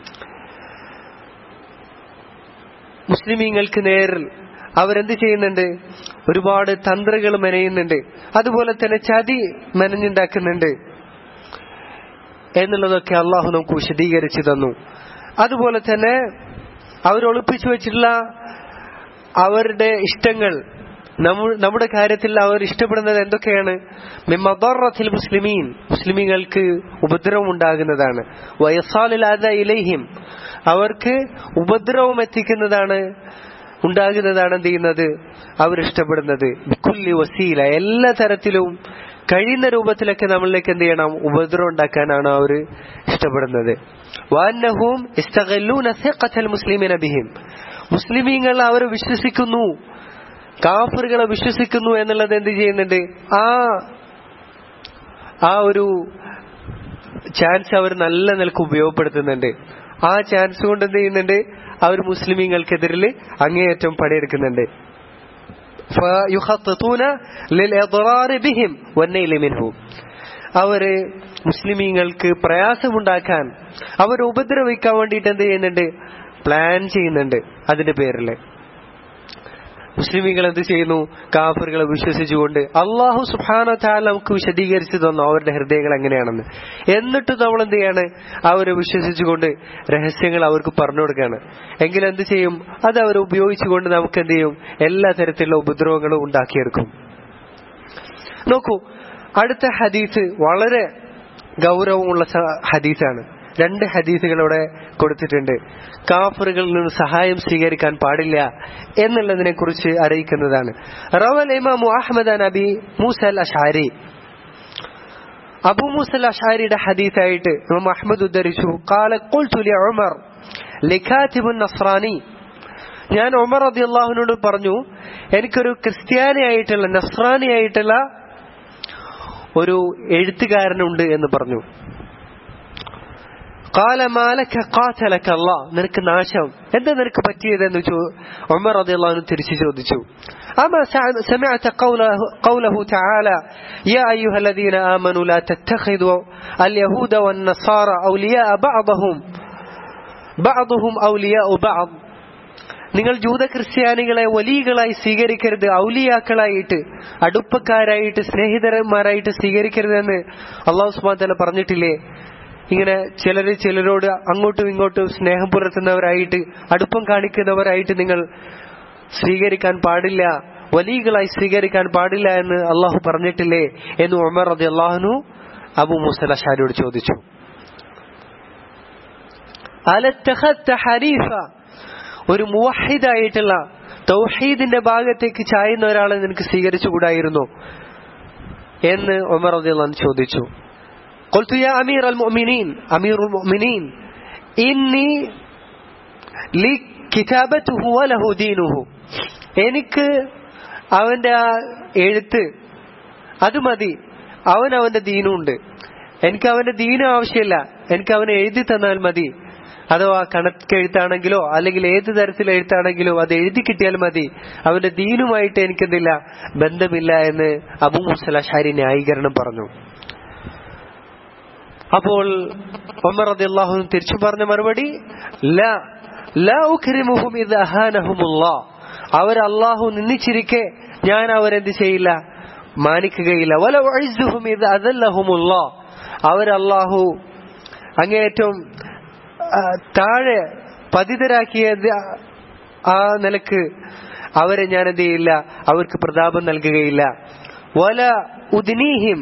മുസ്ലിമീങ്ങൾക്ക് നേരിൽ അവരെന്ത് ചെയ്യുന്നുണ്ട് ഒരുപാട് തന്ത്രങ്ങൾ മെനയുന്നുണ്ട് അതുപോലെ തന്നെ ചതി മെനഞ്ഞുണ്ടാക്കുന്നുണ്ട് എന്നുള്ളതൊക്കെ അള്ളാഹു നമുക്ക് വിശദീകരിച്ചു തന്നു അതുപോലെ തന്നെ അവർ ഒളിപ്പിച്ചു വെച്ചിട്ടുള്ള അവരുടെ ഇഷ്ടങ്ങൾ നമ്മ- നമ്മുടെ കാര്യത്തിൽ അവർ ഇഷ്ടപ്പെടുന്നത് എന്തൊക്കെയാണ് മിമ്മദറത്തിൽ മുസ്ലിമീൻ മുസ്ലിമീങ്ങൾക്ക് ഉപദ്രവം ഉണ്ടാകുന്നതാണ് വയസാലില്ലാത ഇലൈഹിം അവർക്ക് ഉപദ്രവം എത്തിക്കുന്നതാണ് ഉണ്ടാകുന്നതാണ് എന്ത് ചെയ്യുന്നത് അവരിഷ്ടപ്പെടുന്നത് ബിക്കുല്ലി വസീല എല്ലാ തരത്തിലും കഴിയുന്ന രൂപത്തിലൊക്കെ നമ്മളിലേക്ക് എന്ത് ചെയ്യണം ഉപദ്രവം ഉണ്ടാക്കാനാണ് അവർ ഇഷ്ടപ്പെടുന്നത് വാന്നഹും ഇസ്തഗല്ലൂന സിഖത്തൽ മുസ്ലിമീന ബിഹിം മുസ്ലിമീങ്ങൾ അവർ വിശ്വസിക്കുന്നു കാഫറുകളെ വിശ്വസിക്കുന്നു എന്നുള്ളത് എന്ത് ചെയ്യുന്നുണ്ട് ആ ആ ഒരു ചാൻസ് അവർ നല്ല നിലക്ക് ഉപയോഗപ്പെടുത്തുന്നുണ്ട് ആ ചാൻസ് കൊണ്ട് എന്ത് ചെയ്യുന്നുണ്ട് അവർ മുസ്ലിമീങ്ങൾക്കെതിരിൽ അങ്ങേയറ്റം പണിയെടുക്കുന്നുണ്ട് فيخططون للإضرار بهم والنيل منهم അവര് മുസ്ലിമീങ്ങൾക്ക് പ്രയാസമുണ്ടാക്കാൻ അവരെ ഉപദ്രവിക്കാൻ വേണ്ടിയിട്ട് എന്ത് ചെയ്യുന്നുണ്ട് പ്ലാൻ ചെയ്യുന്നുണ്ട് അതിന്റെ പേരിൽ മുസ്ലിമീങ്ങൾ എന്ത് ചെയ്യുന്നു കാഫറുകളെ വിശ്വസിച്ചുകൊണ്ട് അള്ളാഹു സുഹാന താല നമുക്ക് വിശദീകരിച്ചു തന്നു അവരുടെ ഹൃദയങ്ങൾ എങ്ങനെയാണെന്ന് എന്നിട്ട് നമ്മൾ എന്ത് ചെയ്യാണ് അവരെ വിശ്വസിച്ചുകൊണ്ട് രഹസ്യങ്ങൾ അവർക്ക് പറഞ്ഞു കൊടുക്കുകയാണ് എങ്കിൽ എന്ത് ചെയ്യും അത് അവർ ഉപയോഗിച്ചുകൊണ്ട് നമുക്ക് എന്ത് ചെയ്യും എല്ലാ തരത്തിലുള്ള ഉപദ്രവങ്ങളും ഉണ്ടാക്കിയെടുക്കും നോക്കൂ അടുത്ത ഹദീസ് വളരെ ഗൗരവമുള്ള ഹദീസാണ് രണ്ട് ഹദീസുകൾ ഇവിടെ കൊടുത്തിട്ടുണ്ട് കാഫറുകളിൽ നിന്ന് സഹായം സ്വീകരിക്കാൻ പാടില്ല എന്നുള്ളതിനെ കുറിച്ച് അറിയിക്കുന്നതാണ് റവൽ ഇമാമു അഹമ്മദ് നബി മൂസൽ അഷാരി അബു മൂസൽ അഷാരിയുടെ ഹദീസായിട്ട് ഇമാം അഹമ്മദ് ഉദ്ധരിച്ചു കാല ഖുൽതു ഉമർ ലിഖാതിബുൻ നസ്രാനി ഞാൻ ഉമർ റതി അള്ളാഹുവിനോട് പറഞ്ഞു എനിക്കൊരു ക്രിസ്ത്യാനിയായിട്ടുള്ള നസ്രാനിയായിട്ടുള്ള ഒരു എഴുത്തുകാരനുണ്ട് എന്ന് പറഞ്ഞു കാലമാലക്ക കാത്തലക്ക അല്ല നിനക്ക് നാശം എന്താ നിനക്ക് പറ്റിയതെന്ന് ഉമർ റളിയല്ലാഹു തിരിച്ചു ചോദിച്ചു أما سمعت قوله, قوله تعالى يا أيها الذين آمنوا لا تتخذوا اليهود والنصارى أولياء بعضهم بعضهم أولياء بعض നിങ്ങൾ ജൂത ക്രിസ്ത്യാനികളെ വലിയകളായി സ്വീകരിക്കരുത് ഔലിയാക്കളായിട്ട് അടുപ്പക്കാരായിട്ട് സ്നേഹിതന്മാരായിട്ട് സ്വീകരിക്കരുതെന്ന് അള്ളാഹു സുബാൻ തല പറഞ്ഞിട്ടില്ലേ ഇങ്ങനെ ചിലര് ചിലരോട് അങ്ങോട്ടും ഇങ്ങോട്ടും സ്നേഹം പുലർത്തുന്നവരായിട്ട് അടുപ്പം കാണിക്കുന്നവരായിട്ട് നിങ്ങൾ സ്വീകരിക്കാൻ പാടില്ല വലിയകളായി സ്വീകരിക്കാൻ പാടില്ല എന്ന് അള്ളാഹു പറഞ്ഞിട്ടില്ലേ എന്ന് ഉമർ റതി അള്ളാഹുനു അബു മുസല ഷാരിയോട് ചോദിച്ചു ഹരീഫ ഒരു മുവഹിദായിട്ടുള്ള തൗഹീദിന്റെ ഭാഗത്തേക്ക് ചായുന്ന ഒരാളെ നിനക്ക് സ്വീകരിച്ചുകൂടായിരുന്നു എന്ന് ഉമർ റതി അള്ളഹാൻ ചോദിച്ചു قلت يا أمير المؤمنين أمير المؤمنين إني لي كتابته وله دينه എനിക്ക് അവന്റെ ആ എഴുത്ത് അത് മതി അവൻ അവന്റെ ദീനുണ്ട് എനിക്ക് അവന്റെ ദീനും ആവശ്യമില്ല എനിക്ക് അവനെ എഴുതി തന്നാൽ മതി അഥവാ കണക്കെഴുത്താണെങ്കിലോ അല്ലെങ്കിൽ ഏത് തരത്തിൽ എഴുത്താണെങ്കിലോ അത് എഴുതി കിട്ടിയാൽ മതി അവന്റെ ദീനുമായിട്ട് എനിക്കെന്തില്ല ബന്ധമില്ല എന്ന് അബു മുസലാഷാരി ന്യായീകരണം പറഞ്ഞു അപ്പോൾ ഒമർ റതി അള്ളാഹു തിരിച്ചു പറഞ്ഞ മറുപടി അവർ അള്ളാഹു നിന്നിച്ചിരിക്കെ ഞാൻ അവരെന്ത് ചെയ്യില്ല മാനിക്കുകയില്ല വല വൈസുഹും ഇത് അതല്ലഹുമുള്ള അവർ അള്ളാഹു അങ്ങേറ്റവും താഴെ പതിതരാക്കിയ ആ നിലക്ക് അവരെ ഞാൻ എന്ത് ചെയ്യില്ല അവർക്ക് പ്രതാപം നൽകുകയില്ല വല ഉദ്നീഹിം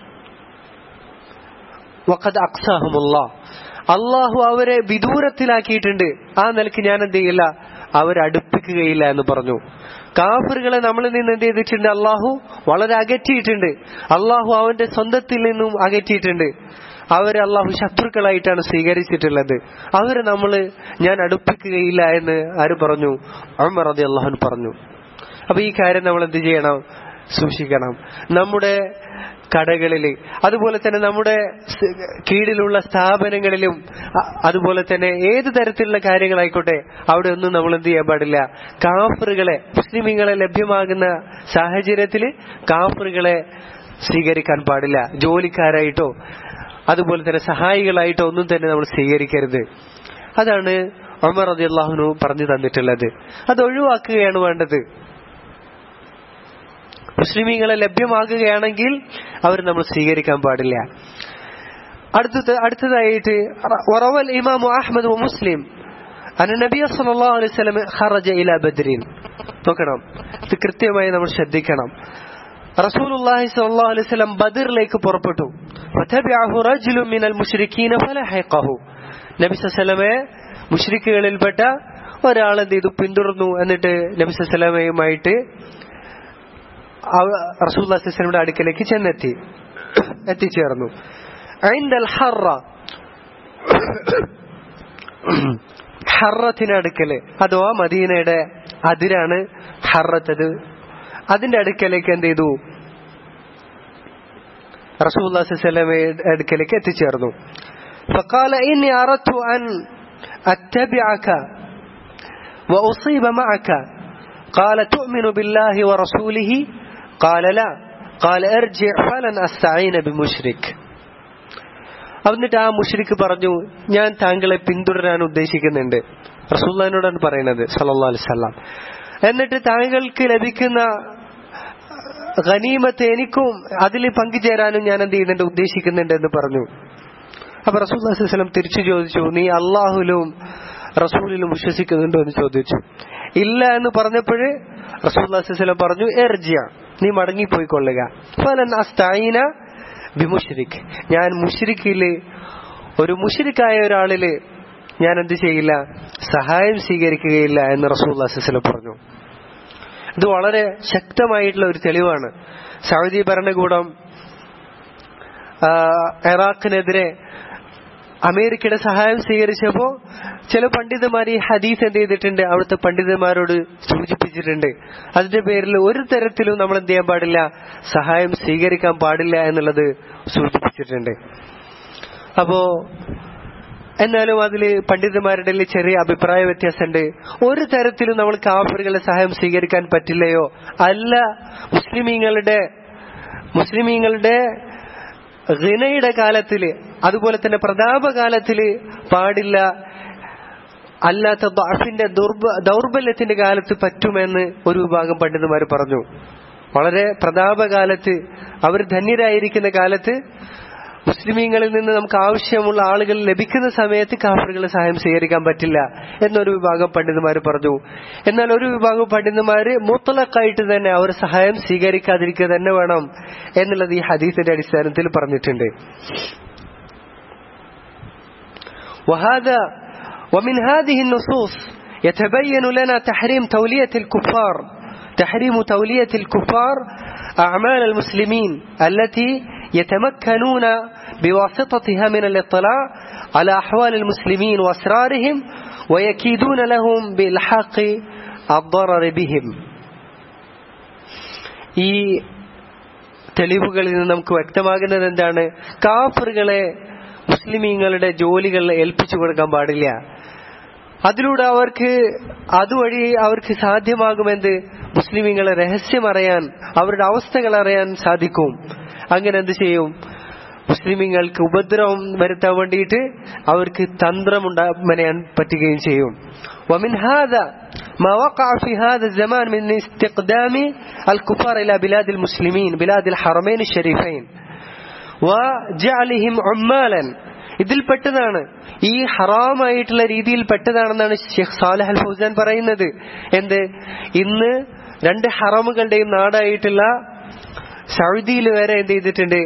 വഖദ് അക്സാഹുമുള്ള അള്ളാഹു അവരെ വിദൂരത്തിലാക്കിയിട്ടുണ്ട് ആ നിലക്ക് ഞാൻ എന്ത് ചെയ്യില്ല അവരെ അടുപ്പിക്കുകയില്ല എന്ന് പറഞ്ഞു കാഫറുകളെ നമ്മളിൽ നിന്ന് എന്ത് ചെയ്തിട്ടുണ്ട് അള്ളാഹു വളരെ അകറ്റിയിട്ടുണ്ട് അള്ളാഹു അവന്റെ സ്വന്തത്തിൽ നിന്നും അകറ്റിയിട്ടുണ്ട് അവരെ അള്ളാഹു ശത്രുക്കളായിട്ടാണ് സ്വീകരിച്ചിട്ടുള്ളത് അവരെ നമ്മൾ ഞാൻ അടുപ്പിക്കുകയില്ല എന്ന് ആര് പറഞ്ഞു അമർ അതി അള്ളാഹുൻ പറഞ്ഞു അപ്പൊ ഈ കാര്യം നമ്മൾ എന്ത് ചെയ്യണം സൂക്ഷിക്കണം നമ്മുടെ കടകളിൽ അതുപോലെ തന്നെ നമ്മുടെ കീഴിലുള്ള സ്ഥാപനങ്ങളിലും അതുപോലെ തന്നെ ഏത് തരത്തിലുള്ള കാര്യങ്ങളായിക്കോട്ടെ അവിടെ ഒന്നും നമ്മൾ എന്ത് ചെയ്യാൻ പാടില്ല കാഫറുകളെ മുസ്ലിമീങ്ങളെ ലഭ്യമാകുന്ന സാഹചര്യത്തിൽ കാഫറുകളെ സ്വീകരിക്കാൻ പാടില്ല ജോലിക്കാരായിട്ടോ അതുപോലെ തന്നെ സഹായികളായിട്ടോ ഒന്നും തന്നെ നമ്മൾ സ്വീകരിക്കരുത് അതാണ് ഒമർ അതി അള്ളാഹുനു പറഞ്ഞു തന്നിട്ടുള്ളത് അത് ഒഴിവാക്കുകയാണ് വേണ്ടത് മുസ്ലിമീങ്ങളെ ലഭ്യമാകുകയാണെങ്കിൽ അവർ നമ്മൾ സ്വീകരിക്കാൻ പാടില്ല അടുത്തത് അടുത്തതായിട്ട് വറവൽ ഇമാമു അഹമ്മദ് മുസ്ലിം അന നബി സല്ലല്ലാഹു അലൈഹി വസല്ലം ഖറജ ഇല ബദ്രീൻ നോക്കണം ഇത് കൃത്യമായി നമ്മൾ ശ്രദ്ധിക്കണം റസൂലുള്ളാഹി സ്വല്ലല്ലാഹു അലൈഹി വസല്ലം ബദറിലേക്ക് പുറപ്പെട്ടു ഫതബിഅഹു റജുലു മിനൽ മുശ്രിക്കീന ഫലഹഖഹു നബി സല്ലല്ലാഹു മുശ്രിക്കുകളിൽപ്പെട്ട ഒരാൾ എന്ത് ചെയ്തു പിന്തുടർന്നു എന്നിട്ട് നബി സല്ലല്ലാഹുമായിട്ട് റസൂല്ലാസ്ലമിയുടെ അടുക്കലേക്ക് ചെന്നെത്തി എത്തിച്ചേർന്നു ഐന്ദൽ ഹറ ഹറത്തിനടുക്കല് അഥവാ മദീനയുടെ അതിരാണ് ഹറത്തത് അതിന്റെ അടുക്കലേക്ക് എന്ത് ചെയ്തു റസൂല്ലാസ്ലമയുടെ അടുക്കലേക്ക് എത്തിച്ചേർന്നു فقال إني أردت أن أتبعك وأصيب معك قال تؤمن بالله ورسوله قال لا قال ارجع فلن أستعين بمشرك എന്നിട്ട് ആ മുഷ്രിക്ക് പറഞ്ഞു ഞാൻ താങ്കളെ പിന്തുടരാൻ ഉദ്ദേശിക്കുന്നുണ്ട് റസൂല്ലാനോടാണ് പറയുന്നത് സല്ലല്ലാഹു അലൈഹി വസല്ലം എന്നിട്ട് താങ്കൾക്ക് ലഭിക്കുന്ന ഖനീമത്ത് എനിക്കും അതിൽ പങ്കുചേരാനും ഞാൻ എന്ത് ചെയ്യുന്നുണ്ട് ഉദ്ദേശിക്കുന്നുണ്ട് എന്ന് പറഞ്ഞു അപ്പൊ റസൂൽ തിരിച്ചു ചോദിച്ചു നീ അള്ളാഹുലും റസൂലിലും വിശ്വസിക്കുന്നുണ്ടോ എന്ന് ചോദിച്ചു ഇല്ല എന്ന് പറഞ്ഞപ്പോഴ് റസൂൽ പറഞ്ഞു എർജിയ നീ മടങ്ങിപ്പോയിക്കൊള്ളുക ഫലൻ അസ്തഈന ബിമുഷ്രിക് ഞാൻ മുഷ്രിക്കില് ഒരു മുഷ്രിക്കായ ഒരാളില് ഞാൻ എന്ത് ചെയ്യില്ല സഹായം സ്വീകരിക്കുകയില്ല എന്ന് റസൂൽ പറഞ്ഞു ഇത് വളരെ ശക്തമായിട്ടുള്ള ഒരു തെളിവാണ് സൗദി ഭരണകൂടം ആ, ഇറാഖിനെതിരെ അമേരിക്കയുടെ സഹായം സ്വീകരിച്ചപ്പോ ചില പണ്ഡിതന്മാർ ഈ ഹദീസ് എന്ത് ചെയ്തിട്ടുണ്ട് അവിടുത്തെ പണ്ഡിതന്മാരോട് സൂചിപ്പിച്ചിട്ടുണ്ട് അതിന്റെ പേരിൽ ഒരു തരത്തിലും നമ്മൾ എന്ത് ചെയ്യാൻ പാടില്ല സഹായം സ്വീകരിക്കാൻ പാടില്ല എന്നുള്ളത് സൂചിപ്പിച്ചിട്ടുണ്ട് അപ്പോ എന്നാലും അതിൽ പണ്ഡിതന്മാരുടെ ഇടയിൽ ചെറിയ അഭിപ്രായ വ്യത്യാസമുണ്ട് ഒരു തരത്തിലും നമ്മൾ കാഫറുകളുടെ സഹായം സ്വീകരിക്കാൻ പറ്റില്ലയോ അല്ല മുസ്ലിമീങ്ങളുടെ മുസ്ലിമീങ്ങളുടെ ഹിനയുടെ കാലത്തില് അതുപോലെ തന്നെ പ്രതാപകാലത്തില് പാടില്ല അല്ലാത്ത ബാഫിന്റെ ദുർബ ദൗർബല്യത്തിന്റെ കാലത്ത് പറ്റുമെന്ന് ഒരു വിഭാഗം പണ്ഡിതന്മാർ പറഞ്ഞു വളരെ പ്രതാപകാലത്ത് അവർ ധന്യരായിരിക്കുന്ന കാലത്ത് മുസ്ലിമീങ്ങളിൽ നിന്ന് നമുക്ക് ആവശ്യമുള്ള ആളുകൾ ലഭിക്കുന്ന സമയത്ത് കാഫറുകളെ സഹായം സ്വീകരിക്കാൻ പറ്റില്ല എന്നൊരു വിഭാഗം പണ്ഡിതന്മാർ പറഞ്ഞു എന്നാൽ ഒരു വിഭാഗം പണ്ഡിതന്മാര് മുത്തലക്കായിട്ട് തന്നെ അവർ സഹായം സ്വീകരിക്കാതിരിക്കുക തന്നെ വേണം എന്നുള്ളത് ഈ ഹദീസിന്റെ അടിസ്ഥാനത്തിൽ പറഞ്ഞിട്ടുണ്ട് وهذا ومن هذه النصوص يتبين لنا تحريم تولية الكفار تحريم تولية الكفار أعمال المسلمين التي يتمكنون بواسطتها من الاطلاع على أحوال المسلمين وأسرارهم ويكيدون لهم بإلحاق الضرر بهم ഈ തെളിവുകളിൽ നിന്ന് നമുക്ക് വ്യക്തമാകുന്നത് എന്താണ് കാഫറുകളെ മുസ്ലിമീങ്ങളുടെ ജോലികൾ ഏൽപ്പിച്ചു കൊടുക്കാൻ പാടില്ല അതിലൂടെ അവർക്ക് അതുവഴി അവർക്ക് സാധ്യമാകുമെന്ത് മുസ്ലിമീങ്ങളെ രഹസ്യം അറിയാൻ അവരുടെ അവസ്ഥകൾ അറിയാൻ സാധിക്കും അങ്ങനെ എന്ത് ചെയ്യും മുസ്ലിമീങ്ങൾക്ക് ഉപദ്രവം വരുത്താൻ വേണ്ടിയിട്ട് അവർക്ക് തന്ത്രമുണ്ടാ മെനയാൻ പറ്റുകയും ചെയ്യും ومن هذا ما وقع في هذا الزمان من استقدام الكفار إلى بلاد المسلمين بلاد الحرمين الشريفين وجعلهم عمالا ഇതിൽ പെട്ടതാണ് ഈ ഹറാമായിട്ടുള്ള രീതിയിൽ പെട്ടതാണെന്നാണ് ഷെയ്ഖ് സാലഹ് അൽ ഫൗസാൻ പറയുന്നത് എന്ത് ഇന്ന് രണ്ട് ഹറമുകളുടെയും നാടായിട്ടുള്ള സൗദിയിൽ വരെ എന്ത് ചെയ്തിട്ടുണ്ട്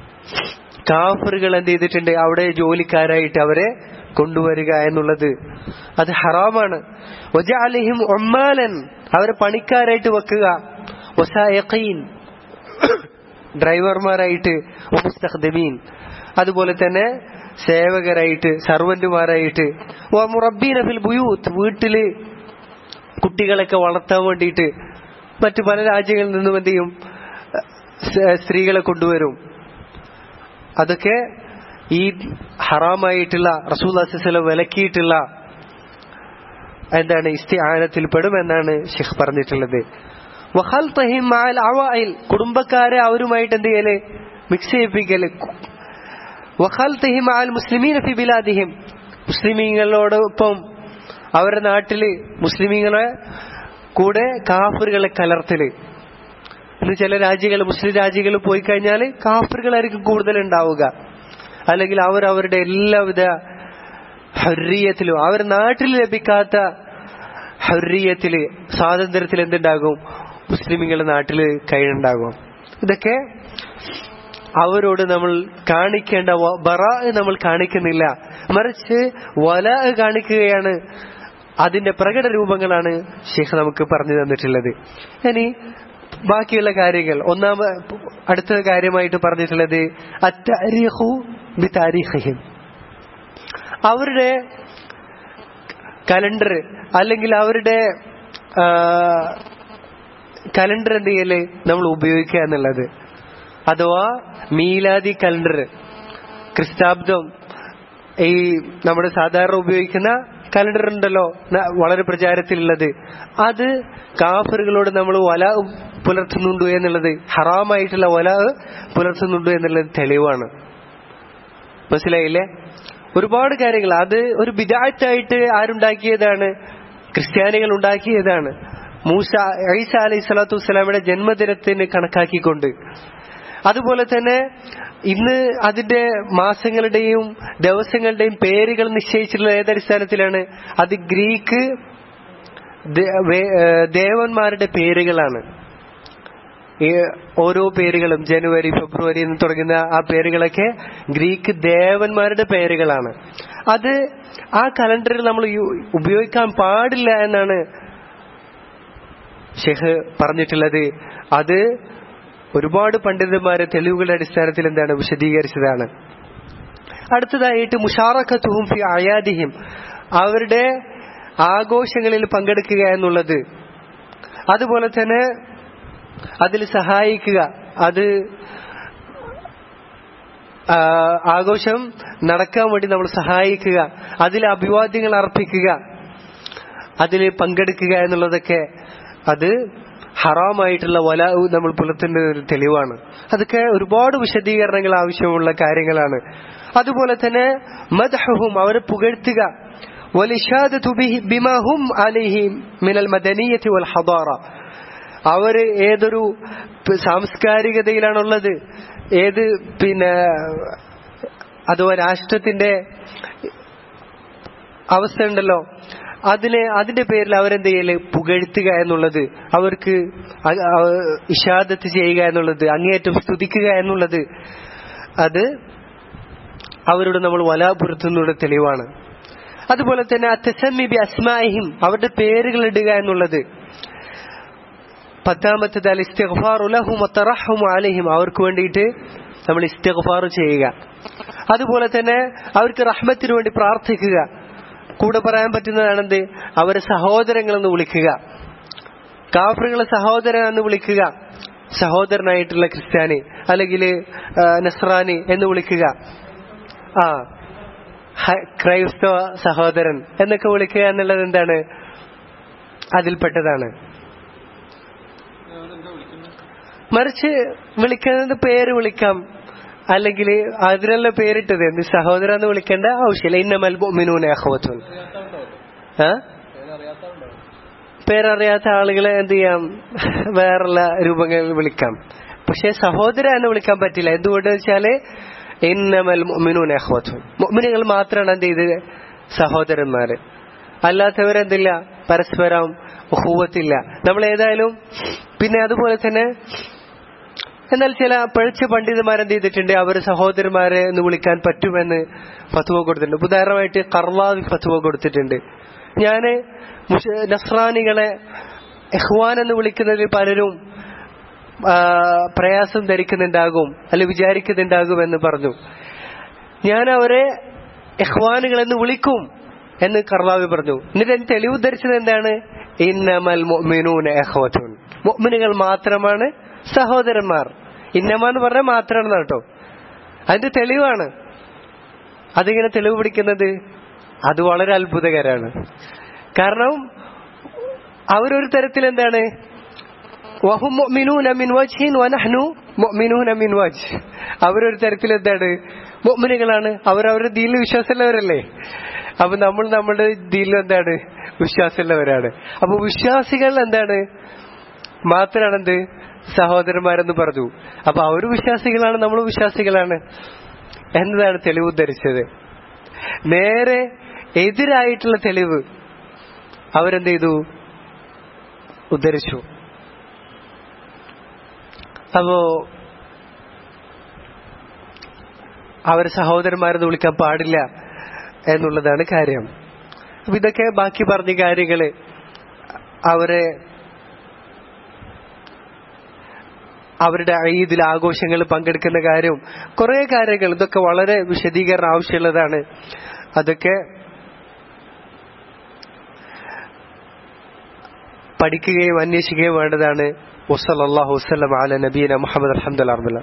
കാഫറുകൾ എന്ത് ചെയ്തിട്ടുണ്ട് അവിടെ ജോലിക്കാരായിട്ട് അവരെ കൊണ്ടുവരിക എന്നുള്ളത് അത് ഹറാമാണ് വജഅലിഹിം ഉമ്മാലൻ അവരെ പണിക്കാരായിട്ട് വെക്കുക വസായഖീൻ ഡ്രൈവർമാരായിട്ട് മുസ്തഖ്ദമീൻ അതുപോലെ തന്നെ സേവകരായിട്ട് സർവന്റുമാരായിട്ട് മുറബീന ഫിൽ ബുയൂത്ത് വീട്ടില് കുട്ടികളൊക്കെ വളർത്താൻ വേണ്ടിയിട്ട് മറ്റു പല രാജ്യങ്ങളിൽ നിന്നും എന്ത് ചെയ്യും സ് സ്ത്രീകളെ കൊണ്ടുവരും അതൊക്കെ ഈ ഹറാമായിട്ടുള്ള റസൂൽ അസിസ്ലം വിലക്കിയിട്ടുള്ള എന്താണ് ഇസ്തിആനത്തിൽപ്പെടും എന്നാണ് ഷെയ്ഖ് പറഞ്ഞിട്ടുള്ളത് വഖൽതഹിം മഅൽ അവൈൽ കുടുംബക്കാരെ അവരുമായിട്ട് എന്ത് ചെയ്യല് മിക്സ് ചെയ്യിപ്പിക്കല് വഖൽതഹിം മഅൽ മുസ്ലിമീന ഫി ബിലാദിഹിം മുസ്ലിമീങ്ങളോടൊപ്പം അവരുടെ നാട്ടില് മുസ്ലിമീങ്ങളെ കൂടെ കാഫറുകളെ കലർത്തല് ഇന്ന് ചില രാജ്യങ്ങൾ മുസ്ലിം രാജ്യങ്ങൾ പോയി കഴിഞ്ഞാൽ കാഫറുകളായിരിക്കും കൂടുതൽ ഉണ്ടാവുക അല്ലെങ്കിൽ അവർ അവരുടെ എല്ലാവിധ ഹർറിയത്തിലും അവർ നാട്ടിൽ ലഭിക്കാത്ത ഹർറിയത്തില് സ്വാതന്ത്ര്യത്തിൽ എന്തുണ്ടാകും മുസ്ലിമുകളുടെ നാട്ടിൽ കൈയുണ്ടാകും ഇതൊക്കെ അവരോട് നമ്മൾ കാണിക്കേണ്ട ബറ നമ്മൾ കാണിക്കുന്നില്ല മറിച്ച് വല കാണിക്കുകയാണ് അതിന്റെ പ്രകട രൂപങ്ങളാണ് ഷെയ്ഖ് നമുക്ക് പറഞ്ഞു തന്നിട്ടുള്ളത് ഇനി ബാക്കിയുള്ള കാര്യങ്ങൾ ഒന്നാമ അടുത്ത കാര്യമായിട്ട് പറഞ്ഞിട്ടുള്ളത് അത്താരിഹു ബി താരിഖിഹിം അവരുടെ കലണ്ടർ അല്ലെങ്കിൽ അവരുടെ കലണ്ടർ എന്ത് ചെയ്യല് നമ്മൾ ഉപയോഗിക്കുക എന്നുള്ളത് അഥവാ മീലാദി കലണ്ടർ ക്രിസ്താബ്ദം ഈ നമ്മുടെ സാധാരണ ഉപയോഗിക്കുന്ന കലണ്ടർ ഉണ്ടല്ലോ ന- വളരെ പ്രചാരത്തിലുള്ളത് അത് കാഫറുകളോട് നമ്മൾ വല പുലർത്തുന്നുണ്ട് എന്നുള്ളത് ഹറാമായിട്ടുള്ള വല പുലർത്തുന്നുണ്ട് എന്നുള്ളത് തെളിവാണ് മനസ്സിലായില്ലേ ഒരുപാട് കാര്യങ്ങൾ അത് ഒരു ബിദാറ്റായിട്ട് ആരുണ്ടാക്കിയതാണ് ക്രിസ്ത്യാനികൾ ഉണ്ടാക്കിയതാണ് മൂസ ഐസ അലൈഹി സ്വലാത്തു വസ്സലാമയുടെ ജന്മദിനത്തിന് കണക്കാക്കിക്കൊണ്ട് അതുപോലെ തന്നെ ഇന്ന് അതിന്റെ മാസങ്ങളുടെയും ദിവസങ്ങളുടെയും പേരുകൾ നിശ്ചയിച്ചിട്ടുള്ള ഏതടിസ്ഥാനത്തിലാണ് അത് ഗ്രീക്ക് ദേ- വേ- ഏഹ് ദേവന്മാരുടെ പേരുകളാണ് ഈ ഓരോ പേരുകളും ജനുവരി ഫെബ്രുവരി എന്ന് തുടങ്ങുന്ന ആ പേരുകളൊക്കെ ഗ്രീക്ക് ദേവന്മാരുടെ പേരുകളാണ് അത് ആ കലണ്ടറിൽ നമ്മൾ യു- ഉപയോഗിക്കാൻ പാടില്ല എന്നാണ് ഷെഹ് പറഞ്ഞിട്ടുള്ളത് അത് ഒരുപാട് പണ്ഡിതന്മാരെ തെളിവുകളുടെ അടിസ്ഥാനത്തിൽ എന്താണ് വിശദീകരിച്ചതാണ് അടുത്തതായിട്ട് മുഷാറക്കത്തുഹും ഫി അയാദിഹിം അവരുടെ ആഘോഷങ്ങളിൽ പങ്കെടുക്കുക എന്നുള്ളത് അതുപോലെ തന്നെ അതിൽ സഹായിക്കുക അത് ആ, ആഘോഷം നടക്കാൻ വേണ്ടി നമ്മൾ സഹായിക്കുക അതിൽ അഭിവാദ്യങ്ങൾ അർപ്പിക്കുക അതിൽ പങ്കെടുക്കുക എന്നുള്ളതൊക്കെ അത് ഹറാമായിട്ടുള്ള വല നമ്മൾ പുലർത്തേണ്ട ഒരു തെളിവാണ് അതൊക്കെ ഒരുപാട് വിശദീകരണങ്ങൾ ആവശ്യമുള്ള കാര്യങ്ങളാണ് അതുപോലെ തന്നെ മദ്ഹും അവരെ പുകഴ്ത്തുക വലിഷാദത്തു ബിഹി- ബിമാ ഹും അലൈഹി മിനൽ മദനിയത്തി വൽ ഹദാറ അവര് ഏതൊരു പ് സാംസ്കാരികതയിലാണുള്ളത് ഏത് പിന്നെ അഥവാ രാഷ്ട്രത്തിന്റെ അവസ്ഥ ഉണ്ടല്ലോ അതിനെ അതിന്റെ പേരിൽ അവരെന്ത് ചെയ്യല് പുകഴ്ത്തുക എന്നുള്ളത് അവർക്ക് അ- അ- ഇഷാദത്ത് ചെയ്യുക എന്നുള്ളത് അങ്ങേയറ്റം സ്തുതിക്കുക എന്നുള്ളത് അത് അവരോട് നമ്മൾ വലാപുരത്തുന്നുള്ള തെളിവാണ് അതുപോലെ തന്നെ അത്തസമ്മി ബി അസ്മാഹിം അവരുടെ പേരുകൾ ഇടുക എന്നുള്ളത് പത്താമത്തത് അൽ ഇസ്തിഗ്ഫാറു ലഹും വത്തറഹ്ഹുമു അലൈഹിം അവർക്ക് വേണ്ടിയിട്ട് നമ്മൾ ഇസ്തിഗ്ഫാർ ചെയ്യുക അതുപോലെ തന്നെ അവർക്ക് റഹ്മത്തിന് വേണ്ടി പ്രാർത്ഥിക്കുക കൂടെ പറയാൻ പറ്റുന്നതാണെന്ത് അവരെ സഹോദരങ്ങളെന്ന് വിളിക്കുക കാഫറുകളെ സഹോദരൻ എന്ന് വിളിക്കുക സഹോദരനായിട്ടുള്ള ക്രിസ്ത്യാനി അല്ലെങ്കിൽ നസ്രാനി എന്ന് വിളിക്കുക ആ ഹ- ക്രൈസ്തവ സഹോദരൻ എന്നൊക്കെ വിളിക്കുക എന്നുള്ളത് എന്താണ് അതിൽപ്പെട്ടതാണ് മറിച്ച് വിളിക്കുന്നത് പേര് വിളിക്കാം അല്ലെങ്കിൽ അതിനുള്ള പേരിട്ടത് എന്ത് സഹോദരൻ എന്ന് വിളിക്കേണ്ട ആവശ്യമില്ല ഇന്നമൽ മുഅ്മിനൂന അഖ്വത്തുൻ ആ പേരറിയാത്ത ആളുകളെ എന്ത് ചെയ്യാം വേറുള്ള രൂപങ്ങളിൽ വിളിക്കാം പക്ഷെ സഹോദര എന്ന് വിളിക്കാൻ പറ്റില്ല എന്തുകൊണ്ട് വെച്ചാല് ഇന്നമൽ മുഅ്മിനൂന അഖ്വത്തുൻ മുഅ്മിനുകൾ മാത്രമാണ് എന്ത് ചെയ്ത് സഹോദരന്മാര് അല്ലാത്തവരെന്തില്ല പരസ്പരം ഉഹൂവത്തില്ല നമ്മൾ ഏതായാലും പിന്നെ അതുപോലെ തന്നെ എന്നാൽ ചില പഴിച്ച പണ്ഡിതന്മാരെന്ത് ചെയ്തിട്ടുണ്ട് അവർ സഹോദരന്മാരെ എന്ന് വിളിക്കാൻ പറ്റുമെന്ന് ഫത്വ കൊടുത്തിട്ടുണ്ട് ഉദാഹരണമായിട്ട് കർവാവി ഫത്വ കൊടുത്തിട്ടുണ്ട് ഞാന് മുഷ- നസ്രാനികളെ ഇഹ്വാൻ എന്ന് വിളിക്കുന്നതിൽ പലരും ആ, പ്രയാസം ധരിക്കുന്നുണ്ടാകും അല്ലെ വിചാരിക്കുന്നുണ്ടാകും എന്ന് പറഞ്ഞു ഞാൻ അവരെ ഇഹ്വാനുകൾ എന്ന് വിളിക്കും എന്ന് കർവാവി പറഞ്ഞു എന്നിട്ട് എന്റെ തെളിവ് ധരിച്ചത് എന്താണ് ഇന്നമൽ മുഅ്മിനൂന ഇഖ്വത്തുൻ മുഅ്മിനുകൾ മാത്രമാണ് സഹോദരന്മാർ ഇന്നമ എന്ന് പറഞ്ഞാൽ മാത്രമാണ് കേട്ടോ അതിന്റെ തെളിവാണ് അതിങ്ങനെ തെളിവ് പിടിക്കുന്നത് അത് വളരെ അത്ഭുതകരമാണ് കാരണം അവരൊരു തരത്തിൽ എന്താണ് വഹും മുഅ്മിനൂന മിൻ വജ്ഹിൻ വനഹ്നു മുഅ്മിനൂന മിൻ വജ് അവരൊരു തരത്തിൽ എന്താണ് മുഅ്മിനുകളാണ് അവർ അവരുടെ ദീനിൽ വിശ്വാസമുള്ളവരല്ലേ അപ്പൊ നമ്മൾ നമ്മുടെ ദീനിൽ എന്താണ് വിശ്വാസമുള്ളവരാണ് അപ്പൊ വിശ്വാസികൾ എന്താണ് മാത്രമാണ് എന്ത് സഹോദരന്മാരെന്ന് പറഞ്ഞു അപ്പൊ അവർ വിശ്വാസികളാണ് നമ്മൾ വിശ്വാസികളാണ് എന്നതാണ് തെളിവ് ഉദ്ധരിച്ചത് നേരെ എതിരായിട്ടുള്ള തെളിവ് അവരെന്ത് ചെയ്തു ഉദ്ധരിച്ചു അപ്പോ അവർ സഹോദരന്മാരെന്ന് വിളിക്കാൻ പാടില്ല എന്നുള്ളതാണ് കാര്യം അപ്പൊ ഇതൊക്കെ ബാക്കി പറഞ്ഞ കാര്യങ്ങള് അവരെ അവരുടെ ഈദിൽ ആഘോഷങ്ങൾ പങ്കെടുക്കുന്ന കാര്യം കുറെ കാര്യങ്ങൾ ഇതൊക്കെ വളരെ വിശദീകരണം ആവശ്യമുള്ളതാണ് അതൊക്കെ പഠിക്കുകയും അന്വേഷിക്കുകയും വേണ്ടതാണ് വസ്സലാഹു വസ്ലം അല നബീന മുഹമ്മദ് അലഹമുല്ല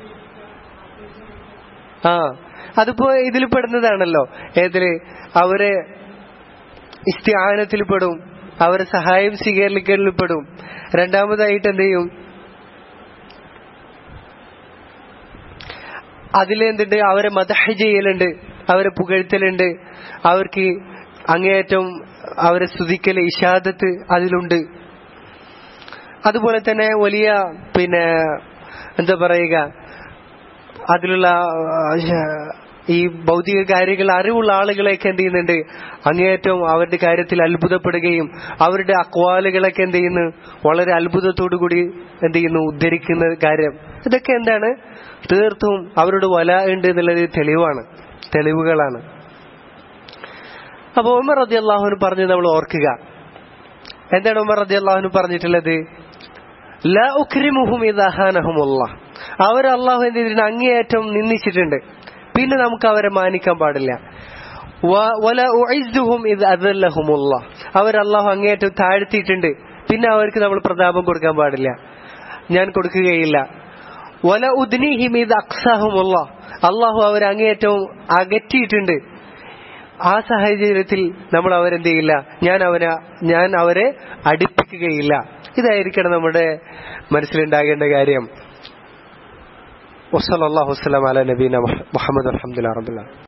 ആ അതിപ്പോ ഇതിൽ പെടുന്നതാണല്ലോ ഏതില് അവരെ ഇസ്തിആനത്തിൽ പെടും അവരെ സഹായം സ്വീകരിക്കലിൽ പെടും രണ്ടാമതായിട്ട് എന്ത് ചെയ്യും അതിലെന്തുണ്ട് അവരെ മദഹ ചെയ്യലുണ്ട് അവരെ പുകഴ്ത്തലുണ്ട് അവർക്ക് അങ്ങേയറ്റം അവരെ സ്തുതിക്കൽ ഇഷാദത്ത് അതിലുണ്ട് അതുപോലെ തന്നെ വലിയ പിന്നെ എന്താ പറയുക അതിലുള്ള ആ, ഈ ഭൗതിക കാര്യങ്ങൾ അറിവുള്ള ആളുകളെയൊക്കെ എന്ത് ചെയ്യുന്നുണ്ട് അങ്ങേയറ്റം അവരുടെ കാര്യത്തിൽ അത്ഭുതപ്പെടുകയും അവരുടെ അക്വാലുകളൊക്കെ എന്ത് ചെയ്യുന്നു വളരെ അത്ഭുതത്തോടു കൂടി എന്ത് ചെയ്യുന്നു ഉദ്ധരിക്കുന്ന കാര്യം ഇതൊക്കെ എന്താണ് തീർത്തും അവരുടെ വല ഉണ്ട് എന്നുള്ളത് തെളിവാണ് തെളിവുകളാണ് അപ്പൊ ഉമർ റതി അള്ളാഹുന് പറഞ്ഞ് നമ്മൾ ഓർക്കുക എന്താണ് ഉമർ റതി അള്ളാഹുന് പറഞ്ഞിട്ടുള്ളത് ലാ ഉക്രിമുഹും ഇദാഹാനഹുമുള്ള അവർ അള്ളാഹു എന്ത് ചെയ്തിട്ടുണ്ട് അങ്ങേയറ്റം നിന്ദിച്ചിട്ടുണ്ട് പിന്നെ നമുക്ക് അവരെ മാനിക്കാൻ പാടില്ല വ- വല ഉഇസ്സുഹും ഇദ് അദല്ലഹുമുള്ള അവർ അള്ളാഹു അങ്ങേയറ്റം താഴ്ത്തിയിട്ടുണ്ട് പിന്നെ അവർക്ക് നമ്മൾ പ്രതാപം കൊടുക്കാൻ പാടില്ല ഞാൻ കൊടുക്കുകയില്ല വല ഉദ്നീഹിം ഇത് അക്സാഹുമുള്ള അള്ളാഹു അവർ അങ്ങേയറ്റവും അകറ്റിയിട്ടുണ്ട് ആ സാഹചര്യത്തിൽ നമ്മൾ അവരെന്ത് ചെയ്യില്ല ഞാൻ അവനെ ഞാൻ അവരെ അടുപ്പിക്കുകയില്ല ഇതായിരിക്കണം നമ്മുടെ മനസ്സിലുണ്ടാകേണ്ട കാര്യം വസ്സലാഹു വസ്സലാം അല നബീന മുഹമ്മദ് അലഹമുല്ലാ റബുല്ല